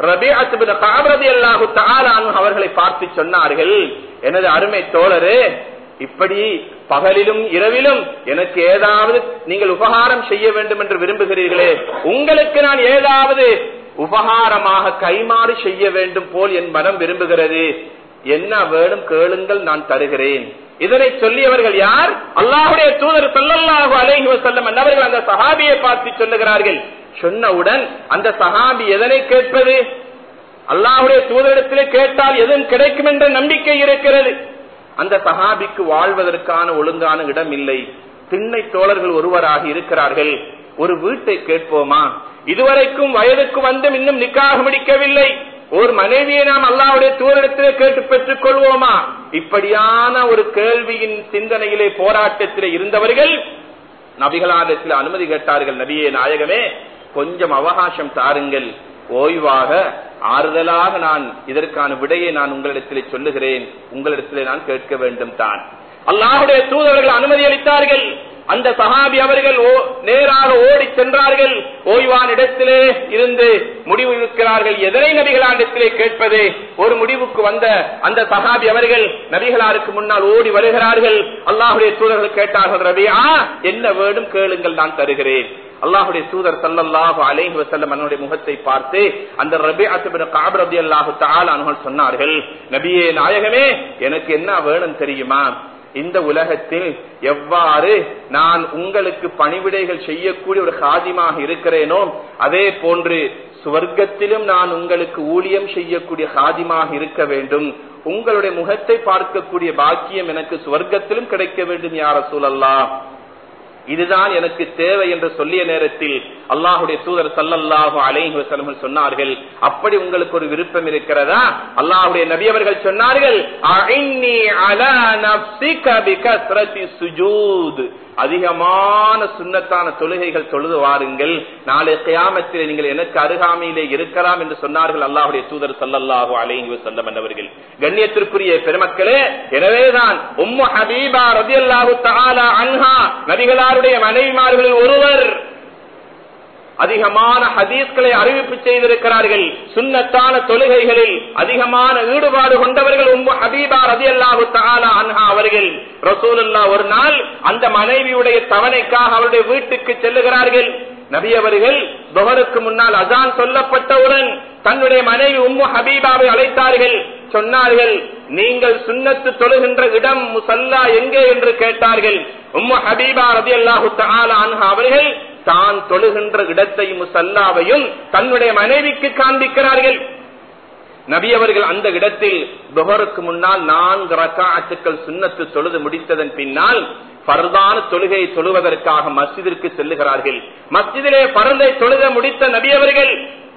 அவர்களை பார்த்து சொன்னார்கள் எனது அருமை தோழரு இப்படி பகலிலும் இரவிலும் எனக்கு ஏதாவது நீங்கள் உபகாரம் செய்ய வேண்டும் என்று விரும்புகிறீர்களே உங்களுக்கு நான் ஏதாவது உபகாரமாக கைமாறு செய்ய வேண்டும் போல் என் மனம் விரும்புகிறது என்ன வேணும் கேளுங்கள் நான் தருகிறேன் இதனை சொல்லியவர்கள் யார் அல்லாஹுடைய தூதர் சொல்லல்லாஹு அலைஹி வசல்லம் அவர்கள் அந்த சஹாபியை பார்த்து சொல்லுகிறார்கள் சொன்னவுடன் அந்த சஹாபி எதனை கேட்பது அல்லாஹுடைய தூதரிடத்திலே கேட்டால் எதுவும் கிடைக்கும் என்ற நம்பிக்கை இருக்கிறது அந்த சஹாபிக்கு வாழ்வதற்கான ஒழுங்கான இடம் இல்லை திண்ணை தோழர்கள் ஒருவராக இருக்கிறார்கள் ஒரு வீட்டை கேட்போமா இதுவரைக்கும் வயதுக்கு வந்தும் இன்னும் நிக்காக முடிக்கவில்லை ஒரு மனைவியை நாம் அல்லாவுடைய தூரிடத்திலே கேட்டு பெற்றுக் கொள்வோமா இப்படியான ஒரு கேள்வியின் சிந்தனையிலே போராட்டத்திலே இருந்தவர்கள் நபிகளாரத்தில் அனுமதி கேட்டார்கள் நபியே நாயகமே கொஞ்சம் அவகாசம் தாருங்கள் ஓய்வாக ஆறுதலாக நான் இதற்கான விடையை நான் உங்களிடத்திலே சொல்லுகிறேன் உங்களிடத்திலே நான் கேட்க வேண்டும் தான் அல்லாஹுடைய தூதர்கள் அனுமதி அளித்தார்கள் அந்த சஹாபி அவர்கள் நேராக ஓடி சென்றார்கள் ஓய்வான இடத்திலே இருந்து முடிவு இருக்கிறார்கள் எதனை நபிகளாரிடத்திலே கேட்பது ஒரு முடிவுக்கு வந்த அந்த சஹாபி அவர்கள் நபிகளாருக்கு முன்னால் ஓடி வருகிறார்கள் அல்லாஹுடைய தூதர்கள் கேட்டார்கள் ரபியா என்ன வேணும் கேளுங்கள் நான் தருகிறேன் அல்லாஹுடைய தூதர் சல்லல்லாஹு அலைஹி வசல்லம் அவனுடைய முகத்தை பார்த்து அந்த ரபி அசுபின் காப் ரபி அல்லாஹு தால் சொன்னார்கள் நபியே நாயகமே எனக்கு என்ன வேணும் தெரியுமா இந்த உலகத்தில் எவ்வாறு நான் உங்களுக்கு பணிவிடைகள் செய்யக்கூடிய ஒரு காதிமாக இருக்கிறேனோ அதே போன்று சுவர்க்கத்திலும் நான் உங்களுக்கு ஊழியம் செய்யக்கூடிய காதிமாக இருக்க வேண்டும் உங்களுடைய முகத்தை பார்க்கக்கூடிய பாக்கியம் எனக்கு சுவர்க்கத்திலும் கிடைக்க வேண்டும் யார சூழல்லா இதுதான் எனக்கு தேவை என்று சொல்லிய நேரத்தில் அல்லாஹுடைய தூதர் சல்லல்லாஹு அலைஹி வஸல்லம் சொன்னார்கள் அப்படி உங்களுக்கு ஒரு விருப்பம் இருக்கிறதா அல்லாஹுடைய நபி அவர்கள் சொன்னார்கள் அஇன்னி அலா நஃப்ஸிக பிகஸ்ரத்தி சுஜூத் அதிகமான சுண்ணத்தான தொழுகைகள் தொழுது வாருங்கள் நாளை கியாமத்தில் நீங்கள் எனக்கு அருகாமையிலே இருக்கலாம் என்று சொன்னார்கள் அல்லாஹுடைய தூதர் சல்லல்லாஹு அலைஹி வஸல்லம் என்பவர்கள் கண்ணியத்திற்குரிய பெருமக்களே எனவேதான் உம்மு ஹபீபா ரதியல்லாஹு தஆலா அன்ஹா நபிகளாருடைய மனைவிமார்களில் ஒருவர் அதிகமான ஹதீஸ்களை அறிவிப்பு செய்திருக்கிறார்கள் சுண்ணத்தான தொழுகைகளில் அதிகமான ஈடுபாடு கொண்டவர்கள் உம்மு ஹபீபா ரதி அல்லாஹு தஆலா அன்ஹா அவர்கள் ரசூலுல்லா ஒரு நாள் அந்த மனைவியுடைய தவணைக்காக அவருடைய வீட்டுக்கு செல்லுகிறார்கள் நபி அவர்கள் தொகருக்கு முன்னால் அசான் சொல்லப்பட்டவுடன் தன்னுடைய மனைவி உம்மு ஹபீபாவை அழைத்தார்கள் சொன்னார்கள் நீங்கள் சுண்ணத்து தொழுகின்ற இடம் முசல்லா எங்கே என்று கேட்டார்கள் உம்மு ஹபீபா ரதி அல்லாஹு தஆலா அன்ஹா அவர்கள் தான் தொழுகின்ற இடத்தையும் முசல்லாவையும் தன்னுடைய மனைவிக்கு காண்பிக்கிறார்கள் நபி அவர்கள் அந்த இடத்தில் துஹருக்கு முன்னால் நான்கு ரக்காத்துக்கள் சுண்ணத்து தொழுது முடித்ததன் பின்னால் பரதான தொழுகையை தொழுவதற்காக மஸ்ஜிதிற்கு செல்லுகிறார்கள் மஸ்ஜிதிலே பரந்தை தொழுக முடித்த நபி அவர்கள்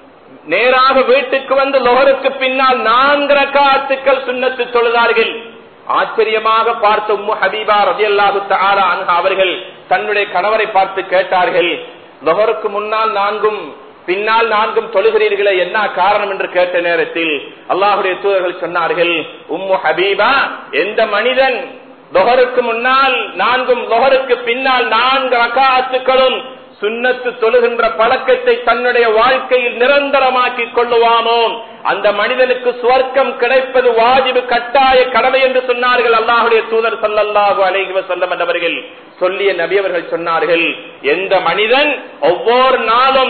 நேராக வீட்டுக்கு வந்து லொஹருக்கு பின்னால் நான்கு ரக்காத்துக்கள் சுண்ணத்து தொழுதார்கள் ஆச்சரியமாக பார்த்த உம்மு ஹபீபா ரதியல்லாஹு தஆலா அன்ஹா அவர்கள் தன்னுடைய கணவரை பார்த்து கேட்டார்கள் லொஹருக்கு முன்னால் நான்கும் பின்னால் நான்கும் தொழுகிறீர்களே என்ன காரணம் என்று கேட்ட நேரத்தில் அல்லாஹுடைய தூதர்கள் சொன்னார்கள் உம்மு ஹபீபா எந்த மனிதன் லொஹருக்கு முன்னால் நான்கும் லொஹருக்கு பின்னால் நான்கு ரக்காத்துக்களும் சுண்ணத்து தொழுகின்ற பழக்கத்தை தன்னுடைய வாழ்க்கையில் நிரந்தரமாக்கிக் கொள்ளுவானோ அந்த மனிதனுக்கு சுவர்க்கம் கிடைப்பது வாஜிபு கட்டாய கடமை என்று சொன்னார்கள் அல்லாஹுடைய தூதர் சல்லல்லாஹு அலைஹி வஸல்லம் என்றவர்கள் சொல்லிய நபி அவர்கள் சொன்னார்கள் எந்த மனிதன் ஒவ்வொரு நாளும்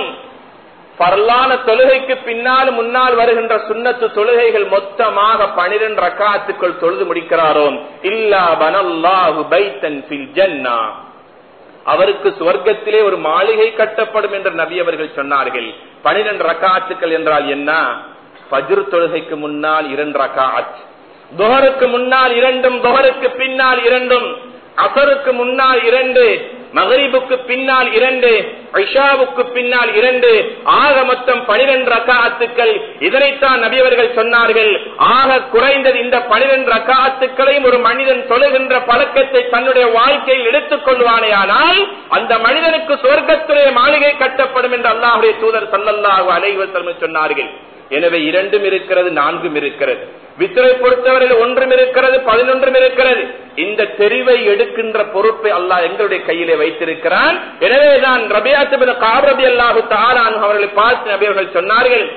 பரலான தொழுகைக்கு பின்னால் முன்னால் வருகின்ற சுண்ணத்து தொழுகைகள் மொத்தமாக பனிரெண்டு ரக்காத்துக்கள் தொழுது முடிக்கிறாரோ இல்லா பனல்லாஹு பைத்தன் ஃபில் ஜன்னா அவருக்கு சுவர்க்கத்திலே ஒரு மாளிகை கட்டப்படும் என்று நபி அவர்கள் சொன்னார்கள் பனிரெண்டு ரக்காத்துக்கள் என்றால் என்ன பஜ்ர் தொழுகைக்கு முன்னால் இரண்டு ரக்காத் துஹருக்கு முன்னால் இரண்டும் துஹருக்கு பின்னால் இரண்டும் அசருக்கு முன்னால் இரண்டு மகரிபுக்கு பின்னால் இரண்டு ஐஷாவுக்கு பின்னால் இரண்டு ஆக மொத்தம் பனிரெண்டு ரக்காத்துக்கள் இதனைத்தான் நபியவர்கள் சொன்னார்கள் ஆக குறைந்தது இந்த பனிரெண்டு ரக்காத்துக்களையும் ஒரு மனிதன் தொழுகின்ற பழக்கத்தை தன்னுடைய வாழ்க்கையில் எடுத்துக் கொள்வானேயானால் அந்த மனிதனுக்கு சொர்க்கத்திலே மாளிகை கட்டப்படும் என்று அல்லாஹுடைய தூதர் சல்லல்லாஹு அலைவசம் சொன்னார்கள் எனவே இரண்டும் இருக்கிறது நான்கும் இருக்கிறது வித்திரை பொறுத்தவரையில் ஒன்றும் இருக்கிறது பதினொன்றும் இருக்கிறது இந்த தெரிவை எடுக்கின்ற பொறுப்பை அல்லாஹ் எங்களுடைய கையிலே வைத்திருக்கிறான் எனவேதான் ரபியாத்து காரபி அல்லாஹு தாரான் அவர்களை பார்த்து நபியவர்கள் சொன்னார்கள்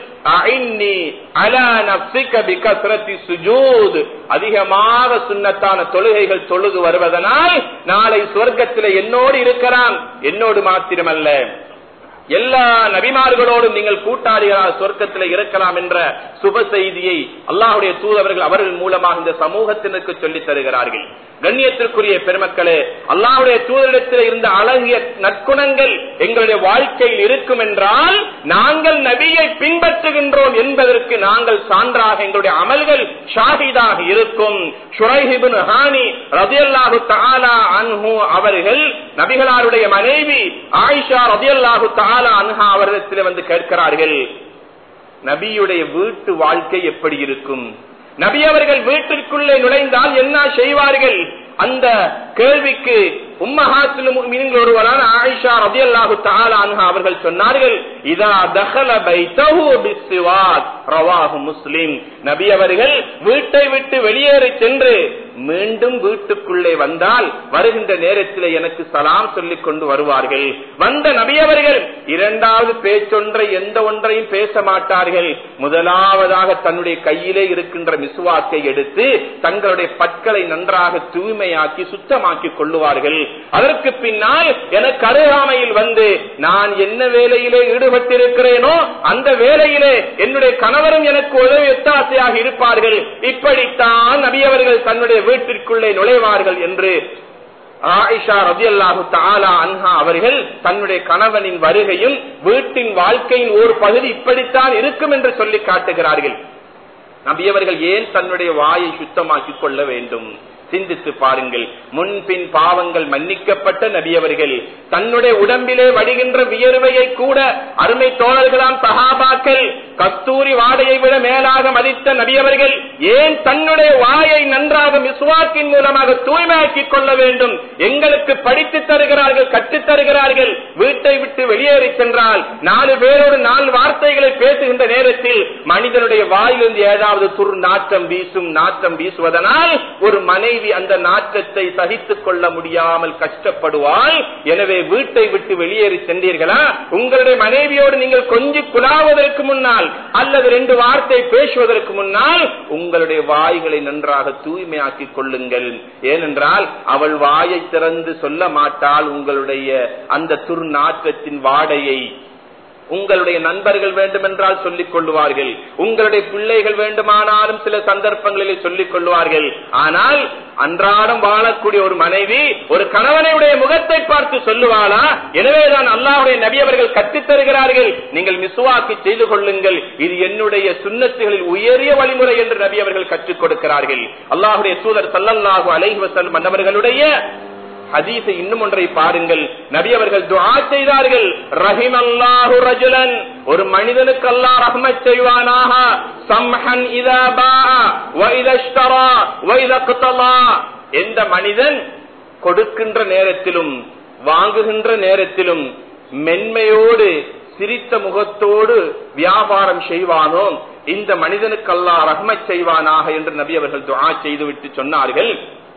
அதிகமாக சுண்ணத்தான தொழுகைகள் தொழுது வருவதனால் நாளை சுவர்க்கத்தில் என்னோடு இருக்கிறான் என்னோடு மாத்திரமல்ல எல்லா நபிமார்களோடும் நீங்கள் கூட்டாளிகளாக சொர்க்கத்தில் இருக்கலாம் என்ற சுப செய்தியை அல்லாஹுடைய தூதவர்கள் அவர்கள் மூலமாக இந்த சமூகத்தினருக்கு சொல்லித் தருகிறார்கள் கண்ணியத்திற்குரிய பெருமக்களே அல்லாஹுடைய தூதரிடத்தில் இருந்த அழகிய நற்குணங்கள் எங்களுடைய வாழ்க்கையில் இருக்கும் என்றால் நாங்கள் நபியை பின்பற்றுகின்றோம் என்பதற்கு நாங்கள் சான்றாக எங்களுடைய அமல்கள் ஷாஹிதாக இருக்கும் ஷுரைஹிபின் ஹானி ரதியல்லாஹு தஆலா அன்ஹு அவர்கள் நபிகளாருடைய மனைவி ஆயிஷா ரதியல்லாஹு தஆலா அன்ஹா அவரிடத்தில் வந்து கேட்கிறார்கள் நபியுடைய வீட்டு வாழ்க்கை எப்படி இருக்கும் நபி அவர்கள் வீட்டிற்குள்ளே நுழைந்தால் என்ன செய்வார்கள் அந்த கேள்விக்கு உம்மஹாத்தில் ஒருவரான ஆயிஷா ரதி அல்லாஹு அன்ஹா அவர்கள் சொன்னார்கள் இதா தஹல பைத்தஹு பிஸ்ஸிவாக் ரவாஹு முஸ்லிம் நபி அவர்கள் வீட்டை விட்டு வெளியேறி சென்று மீண்டும் வீட்டுக்குள்ளே வந்தால் வருகின்ற நேரத்தில் எனக்கு சலாம் சொல்லிக் கொண்டு வருவார்கள் வந்த நபி அவர்கள் இரண்டாவது பேச்சொன்றை எந்த ஒன்றையும் பேச மாட்டார்கள் முதலாவதாக தன்னுடைய கையிலே இருக்கின்ற மிசுவாக்கை எடுத்து தங்களுடைய பற்களை நன்றாக தூய்மையாக்கி சுத்தமாக்கி கொள்ளுவார்கள் அதற்கு பின்னால் எனக்கு அருகாமையில் வந்து நான் என்ன வேலையிலே ஈடுபட்டிருக்கிறேனோ அந்த வேலையிலே என்னுடைய கணவரும் எனக்கு உதவி ஒத்தாசையாக இருப்பார்கள் இப்படித்தான் நபியவர்கள் தன்னுடைய வீட்டிற்குள்ளே நுழைவார்கள் என்று ஆயிஷா ரபி அல்லாஹு தாலா அன்ஹா அவர்கள் தன்னுடைய கணவனின் வருகையும் வீட்டின் வாழ்க்கையின் ஒரு பகுதி இப்படித்தான் இருக்கும் என்று சொல்லி காட்டுகிறார்கள் நபியவர்கள் ஏன் தன்னுடைய வாயை சுத்தமாக்கிக் கொள்ள வேண்டும் சிந்தித்து பாருங்கள் முன்பின் பாவங்கள் மன்னிக்கப்பட்ட நபியவர்கள் தன்னுடைய உடம்பிலே வடிகின்ற வியர்வையை கூட அருமை தோழர்களாம் சகாபாக்கள் கஸ்தூரி வாடையை விட மேலாக மதித்த நபியவர்கள் ஏன் தன்னுடைய வாயை நன்றாக மிஸ்வாக்கின் மூலமாக தூய்மையாக்கிக் கொள்ள வேண்டும் எங்களுக்கு படித்து தருகிறார்கள் கற்றுத் தருகிறார்கள் வீட்டை விட்டு வெளியேறி சென்றால் நாலு பேரோடு நாலு வார்த்தைகளை பேசுகின்ற நேரத்தில் மனிதனுடைய வாயிலிருந்து ஏதாவது துர் நாற்றம் வீசும் நாற்றம் வீசுவதனால் ஒரு மனைவி அந்த நாற்றத்தை சகித்துக் கொள்ள முடியாமல் கஷ்டப்படுவாள் எனவே வீட்டை விட்டு வெளியேறி சென்றீர்களா உங்களுடைய மனைவியோடு நீங்கள் கொஞ்சம் குழாவதற்கு முன்னால் அல்லது ரெண்டு வார்த்தை பேசுவதற்கு முன்னால் உங்களுடைய வாய்களை நன்றாக தூய்மையாக்கிக் கொள்ளுங்கள் ஏனென்றால் அவள் வாயை திறந்து சொல்ல மாட்டாள் உங்களுடைய அந்த துர்நாற்றத்தின் வாடையை உங்களுடைய நண்பர்கள் வேண்டுமென்றால் சொல்லிக் கொள்ளுவார்கள் உங்களுடைய பிள்ளைகள் வேண்டுமானாலும் சில சந்தர்ப்பங்களில் சொல்லிக் கொள்வார்கள் ஆனால் அன்றாடம் வாழக்கூடிய ஒரு மனைவி ஒரு கணவனுடைய முகத்தை பார்த்து சொல்லுவாளா எனவேதான் அல்லாவுடைய நபி அவர்கள் கற்றுத் தருகிறார்கள் நீங்கள் மிசுவாக்கி செய்து கொள்ளுங்கள் இது என்னுடைய சுண்ணத்துகளில் உயரிய வழிமுறை என்று நபி அவர்கள் கற்றுக் கொடுக்கிறார்கள் அல்லாஹுடைய தூதர் சல்லல்லாஹு அலைஹி வஸல்லம் மன்னவர்களுடைய ஹதீஸை இன்னும் ஒன்றை பாருங்கள் நபி அவர்கள் துஆ செய்தார்கள் ரஹிம் அல்லாஹு ரஜுலன் ஒரு மனிதனுக்கு அல்லாஹ் ரஹ்மத் செய்வானாக சம்ஹன் இதா பா வ இதா இஷ்தரா வ இதா கத்தலா எந்த மனிதன் கொடுக்கின்ற நேரத்திலும் வாங்குகின்ற நேரத்திலும் மென்மையோடு சிரித்த முகத்தோடு வியாபாரம் செய்வானோ இந்த மனிதனுக்கு அல்லாஹ் ரஹ்மத் செய்வானாக என்று நபி அவர்கள் துஆ செய்துவிட்டு சொன்னார்கள்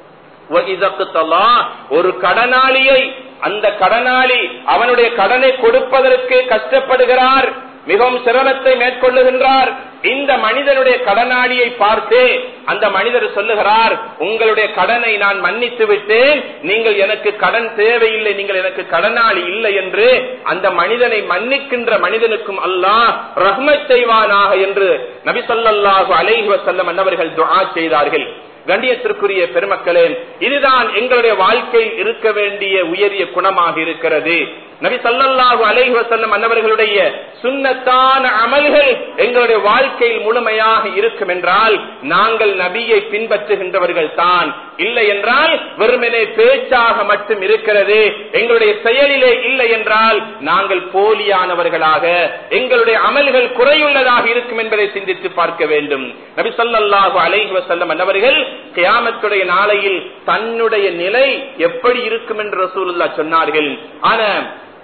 ஒரு கடனாளியை அந்த கடனாளி அவனுடைய கடனை கொடுப்பதற்கு கஷ்டப்படுகிறார் மிகவும் சிரமத்தை மேற்கொள்ளுகின்றார் இந்த மனிதனுடைய கடனாளியை பார்த்து அந்த மனிதர் சொல்லுகிறார் உங்களுடைய கடனை நான் மன்னித்து விட்டேன் நீங்கள் எனக்கு கடன் தேவையில்லை நீங்கள் எனக்கு கடனாளி இல்லை என்று அந்த மனிதனை மன்னிக்கின்ற மனிதனுக்கும் அல்லாஹ் ரஹ்மத் செய்வானாக என்று நபி சொல்லாஹு அலைஹி வசல்லம் அன்னவர்கள் துஆ செய்தார்கள் கண்ணியத்திற்குரிய பெருமக்களே இதுதான் எங்களுடைய வாழ்க்கையில் இருக்க வேண்டிய உயரிய குணமாக இருக்கிறது நபி சல்லல்லாஹு அலைஹி வஸல்லம் அன்னவர்களுடைய சுன்னத்தான அமல்கள் எங்களுடைய வாழ்க்கையில் முழுமையாக இருக்கும் என்றால் நாங்கள் நபியை பின்பற்றுகின்றவர்கள் தான் இல்லை என்றால் வெறுமனே பேச்சாக மட்டும் இருக்கிறது எங்களுடைய செயலிலே இல்லை என்றால் நாங்கள் போலியானவர்களாக எங்களுடைய அமல்கள் குறையுள்ளதாக இருக்கும் என்பதை சிந்தித்து பார்க்க வேண்டும் நபி சல்லல்லாஹு அலைஹி வஸல்லம் அன்னவர்கள் கியாமத்துடைய நாளையில் தன்னுடைய நிலை எப்படி இருக்கும் என்று ரசூலுல்லா சொன்னார்கள் ஆனா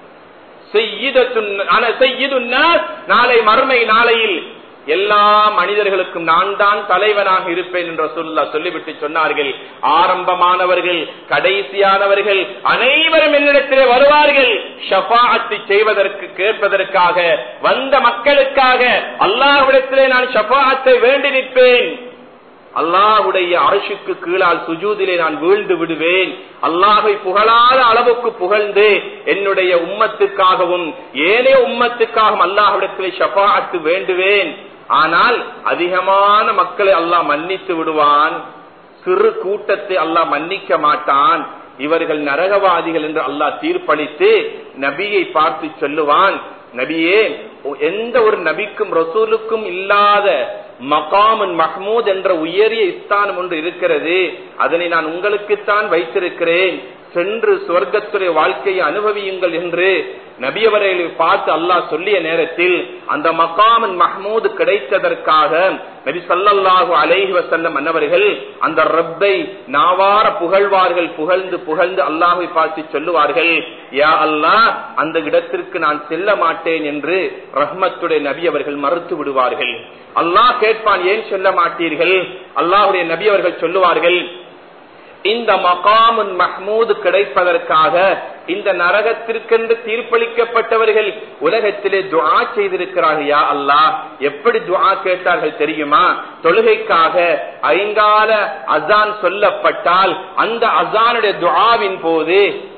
நாளை மறுமை நாளையில் எல்லா மனிதர்களுக்கும் நான் தான் தலைவனாக இருப்பேன் என்று சொல்லா சொல்லிவிட்டு சொன்னார்கள் ஆரம்பமானவர்கள் கடைசியானவர்கள் அனைவரும் என்னிடத்திலே வருவார்கள் ஷபாஅத்தை செய்வதற்கு கேட்பதற்காக வந்த மக்களுக்காக அல்லாஹ்விடத்திலே நான் ஷபாஅத்தை வேண்டி நிற்பேன் அல்லாஹுடைய அரசுக்கு கீழால் சுஜூதிலே நான் வீழ்ந்து விடுவேன் அல்லாஹை புகழாத அளவுக்கு புகழ்ந்து என்னுடைய உம்மத்துக்காகவும் ஏனைய உம்மத்துக்காகவும் அல்லாஹுடத்திலே ஷபாஅத்து வேண்டுவேன் ஆனால் அதிகமான மக்களை அல்லாஹ் மன்னித்து விடுவான் சிறு கூட்டத்தை அல்லாஹ் மன்னிக்க மாட்டான் இவர்கள் நரகவாதிகள் என்று அல்லாஹ் தீர்ப்பளித்து நபியை பார்த்து சொல்லுவான் நபியே எந்த ஒரு நபிக்கும் ரசூலுக்கும் இல்லாத மகாமன் மஹமூத் என்ற உயரிய ஸ்தானம் ஒன்று இருக்கிறது அதனை நான் உங்களுக்குத்தான் வைத்திருக்கிறேன் சென்று சொர்க்கத்துடைய வாழ்க்கையை அனுபவியுங்கள் என்று நபியவர்களை பார்த்து அல்லாஹ் சொல்லிய நேரத்தில் அந்த மகாமன் மஹமூது கிடைத்ததற்காக நபி சல்லல்லாஹு அலைஹி வசல்லம் அன்னவர்கள் அந்த ரப்பை நாவார புகழ்வார்கள் புகழ்ந்து புகழ்ந்து அல்லாஹை பார்த்து சொல்லுவார்கள் யா அல்லாஹ் அந்த இடத்திற்கு நான் செல்ல மாட்டேன் என்று ரஹ்மத்துடைய நபி அவர்கள் மறுத்து விடுவார்கள் அல்லாஹ் கேட்பான் ஏன் சொல்ல மாட்டீர்கள் அல்லாஹுடைய நபி அவர்கள் சொல்லுவார்கள் இந்த மகாமுன் மஹ்மூது கிடைப்பதற்காக இந்த நரகத்திற்கென்று தீர்ப்பளிக்கப்பட்டவர்கள் உலகத்திலே துவா செய்திருக்கிறார்கள் யா அல்லாஹ் எப்படி துவா கேட்டார்கள் தெரியுமா தொழுகைக்காக ஐங்கால அசான் சொல்லப்பட்டால் அந்த அசானுடைய துவாவின் போது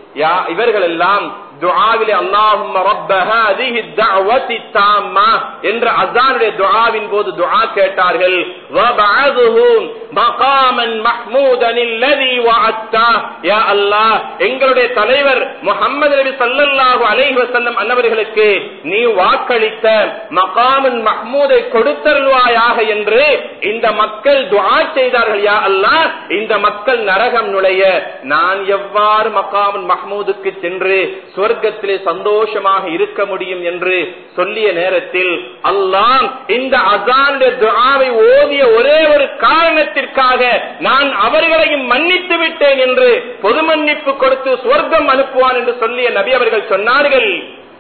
யா இவர்கள் எல்லாம் துஆவிலே அல்லாஹும்ம ரப்ப ஹாதிஹி தஅவதி தாம்மா என்ற அஸானுடைய துஆவின் போது துஆ கேட்டார்கள் வபஅதுஹு மகாமன் மஹ்மூதன் அல்லதி வஅத்தா யா அல்லாஹ் எங்களுடைய தலைவர் முஹம்மது நபி ஸல்லல்லாஹு அலைஹி வஸல்லம் அன்னவர்களுக்கு நீ வாக்களித்த மகாமன் மஹ்மூதை கொடுத்தருள்வாயாக என்று இந்த மக்கள் துஆ செய்தார்கள் யா அல்லாஹ் இந்த மக்கள் நரகம் நுழைய நான் எவ்வாறு மகாமன் மஹ்மூதுக்கு சென்று சுவர்க்கத்திலே சந்தோஷமாக இருக்க முடியும் என்று சொல்லிய நேரத்தில் அல்லாம் இந்த அசானுடைய துஆவை ஓதிய ஒரே ஒரு காரணத்திற்காக நான் அவர்களையும் மன்னித்து விட்டேன் என்று பொது மன்னிப்பு கொடுத்து சுவர்க்கம் அனுப்புவான் என்று சொல்லிய நபி அவர்கள் சொன்னார்கள்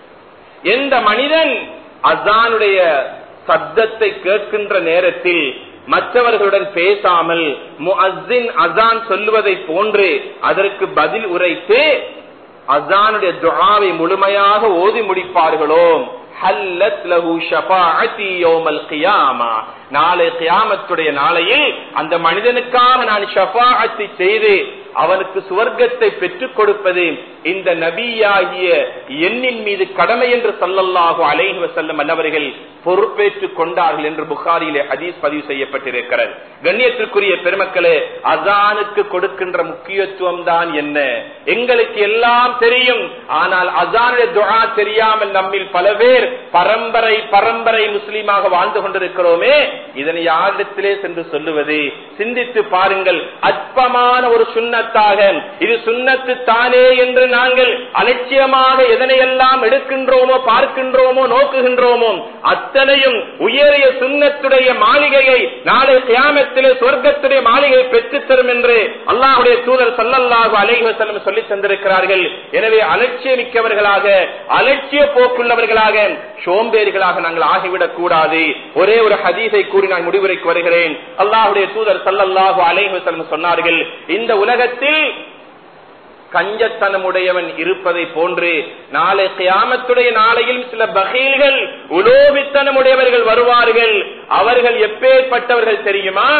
எந்த மனிதன் அசானுடைய சத்தத்தை கேட்கின்ற நேரத்தில் மற்றவர்களுடன் பேசாமல் முஅஸ்ஸின் அசான் சொல்லுவதை போன்று அதற்கு பதில் உரைத்து அசானுடைய துஆவை முழுமையாக ஓதி முடிப்பார்களோ ஹல்லத் லஹு ஷஃபாஅத்தி யௌமல் கியாமா நாளை கியாமத்துடைய நாளையில் அந்த மனிதனுக்காக நான் ஷஃபாஅத்தி செய்து அவனுக்கு சுவர்க்கத்தை பெற்றுக் கொடுப்பது இந்த நபியாகிய எண்ணின் மீது கடமை என்று சல்லல்லாஹு அலைஹி வஸல்லம் அன்னவர்கள் பொறுப்பேற்றுக் கொண்டார்கள் என்று புகாரியிலே ஹதீஸ் பதிவு செய்யப்பட்டிருக்கிறது கண்ணியத்திற்குரிய பெருமக்களே அசானுக்கு கொடுக்கின்ற முக்கியத்துவம் தான் என்ன எங்களுக்கு எல்லாம் தெரியும் ஆனால் அசானுடைய துஆ தெரியாமல் நம்மில் பல பேர் பரம்பரை பரம்பரை முஸ்லீமாக வாழ்ந்து கொண்டிருக்கிறோமே இதனை யாரிடத்திலே சென்று சொல்லுவது சிந்தித்து பாருங்கள் அற்பமான ஒரு சுண்ணத்தாக இது சுண்ணத்து தானே என்று நாங்கள் அலட்சியமாக எதனையெல்லாம் எடுக்கின்றோமோ பார்க்கின்றோமோ நோக்குகின்றோமோ அத்தனையும் உயரிய சுண்ணத்துடைய மாளிகையை நாளை கியாமத்திலே சொர்க்கத்துடைய மாளிகை பெற்றுத் தரும் என்று அல்லாஹுடைய தூதர் சல்லல்லாஹு அலைஹி வஸல்லம் சொல்லி தந்திருக்கிறார்கள் எனவே அலட்சியமிக்கவர்களாக அலட்சிய போக்குள்ளவர்களாக சோம்பேறிகளாக நாங்கள் ஆகிவிடக் கூடாது ஒரே ஒரு ஹதீஸை கூறி நான் முடிவுரைக்கு வருகிறேன் அல்லாஹுடைய தூதர் சல்லல்லாஹு அலைஹி வஸல்லம் சொன்னார்கள் இந்த உலகத்தில் கஞ்சத்தனமுடையவன் இருப்பதை போன்று நாளை கியாமத்துடைய நாளையில் சில பகீல்கள் உலோபித்தனமுடையவர்கள் வருவார்கள் அவர்கள் எப்பேற்பட்டவர்கள் தெரியுமா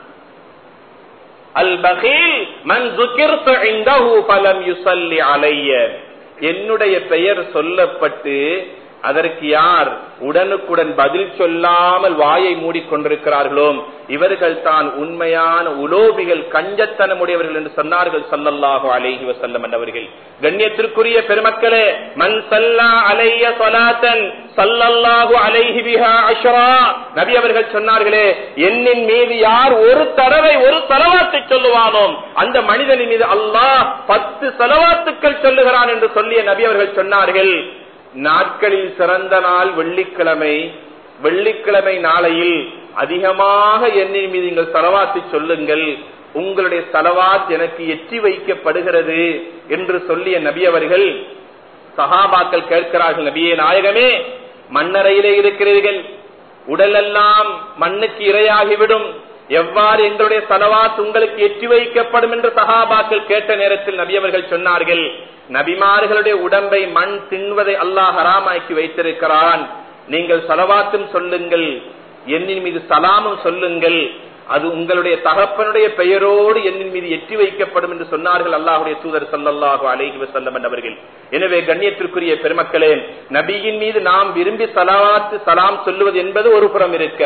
அல் பகீல் மன் ذكرت عنده فلم يصلي علي என்னுடைய பெயர் சொல்லப்பட்டு அதற்கு யார் உடனுக்குடன் பதில் சொல்லாமல் வாயை மூடிக்கொண்டிருக்கிறார்களோ இவர்கள் தான் உண்மையான உலோபிகள் கஞ்சத்தனமுடையவர்கள் என்று சொன்னார்கள் சல்லல்லாஹு அலைஹி வசல்லம் என்றவர்கள் கண்ணியத்திற்குரிய பெருமக்களே மன் சல்லா அலைய சொலாத்தன் சல்லல்லாஹு அலைஹி பிஹா அஷ்ரா நபி அவர்கள் சொன்னார்களே என்னின் மீது யார் ஒரு தடவை ஒரு தலவாத்தை சொல்லுவானோ அந்த மனிதனின் மீது அல்லாஹ் பத்து செலவாத்துக்கள் சொல்லுகிறான் என்று சொல்லிய நபி அவர்கள் சொன்னார்கள் நாட்களில் சிறந்த நாள் வெள்ளிக்கிழமை வெள்ளிக்கிழமை நாளையில் அதிகமாக என்னின் மீது நீங்கள் செலவாத்து சொல்லுங்கள் உங்களுடைய செலவாத் எனக்கு எட்டி வைக்கப்படுகிறது என்று சொல்லிய நபி அவர்கள் சகாபாக்கள் கேட்கிறார்கள் நபியே நாயகமே மண்ணறையிலே இருக்கிறீர்கள் உடலெல்லாம் மண்ணுக்கு இரையாகிவிடும் எவ்வாறு எங்களுடைய சலவாத் உங்களுக்கு எட்டி வைக்கப்படும் என்று சகாபாக்கள் கேட்ட நேரத்தில் நபி அவர்கள் சொன்னார்கள் நபிமார்களுடைய உடம்பை மண் தின்வதை அல்லாஹ் ஹராமாக்கி வைத்திருக்கிறான் நீங்கள் சலவாத்தும் சொல்லுங்கள் என்னின் மீது சலாமும் சொல்லுங்கள் அது உங்களுடைய தகப்பனுடைய பெயரோடு என்னின் மீது எட்டி வைக்கப்படும் என்று சொன்னார்கள் அல்லாஹுடைய தூதர் சல்லல்லாஹு அலைஹி வசல்லம் என்றவர்கள் எனவே கண்ணியத்திற்குரிய பெருமக்களே நபியின் மீது நாம் விரும்பி சலாவாத்து சலாம் சொல்லுவது என்பது ஒரு புறம் இருக்க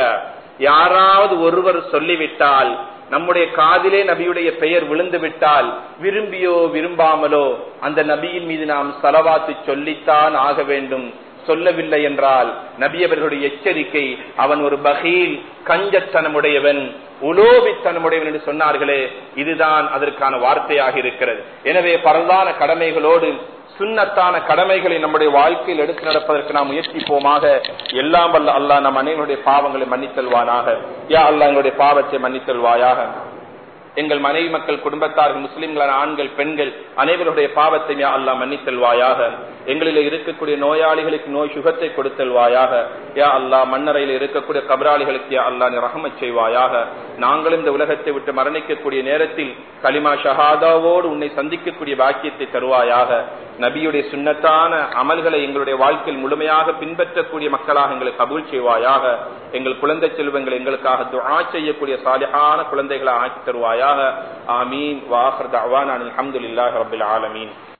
யாராவது ஒருவர் சொல்லிவிட்டால் நம்முடைய காதிலே நபியுடைய பெயர் விழுந்து விட்டால் விரும்பியோ விரும்பாமலோ அந்த நபியின் மீது நாம் சலவாத்து சொல்லித்தான் ஆக வேண்டும் சொல்லவில்லை என்றால் நபி அவர்களுடைய எச்சரிக்கை அவன் ஒரு பகீல் கஞ்சத்தனமுடையவன் உலோபித்தனமுடையவன் என்று சொன்னார்களே இதுதான் அதற்கான வார்த்தையாக இருக்கிறது எனவே பரந்தான கடமைகளோடு சுண்ணத்தான கடமைகளை நம்முடைய வாழ்க்கையில் எடுத்து நடப்பதற்கு நாம் முயற்சிப்போமாக எல்லாம் வல்ல அல்லா நம் அனைவருடைய பாவங்களை மன்னித்தல்வானாக யா அல்லா எங்களுடைய பாவத்தை மன்னித்தல்வாயாக எங்கள் மனைவி மக்கள் குடும்பத்தார்கள் முஸ்லிம்களான ஆண்கள் பெண்கள் அனைவருடைய பாவத்தை யா அல்லா மன்னித்தல்வாயாக எங்களில் இருக்கக்கூடிய நோயாளிகளுக்கு நோய் சுகத்தை கொடுத்தல்வாயாக யா அல்லா மண்ணறையில் இருக்கக்கூடிய கபராளிகளுக்கு யா அல்லா நீ ரஹமச் செய்வாயாக நாங்களும் இந்த உலகத்தை விட்டு மரணிக்கக்கூடிய நேரத்தில் கலிமா ஷஹாதாவோடு உன்னை சந்திக்கக்கூடிய பாக்கியத்தை தருவாயாக நபியுடைய சுண்ணத்தான அமல்களை எங்களுடைய வாழ்க்கையில் முழுமையாக பின்பற்றக்கூடிய மக்களாக எங்களை கபூல் செய்வாயாக எங்கள் குழந்தை செல்வங்கள் எங்களுக்காக துஆ செய்யக்கூடிய சாலிஹான குழந்தைகளை ஆக்கி தருவாயாக ஆமீன் வாஹர் தவான் அல்ஹம்துலில்லாஹி ரப்பில் ஆலமீன்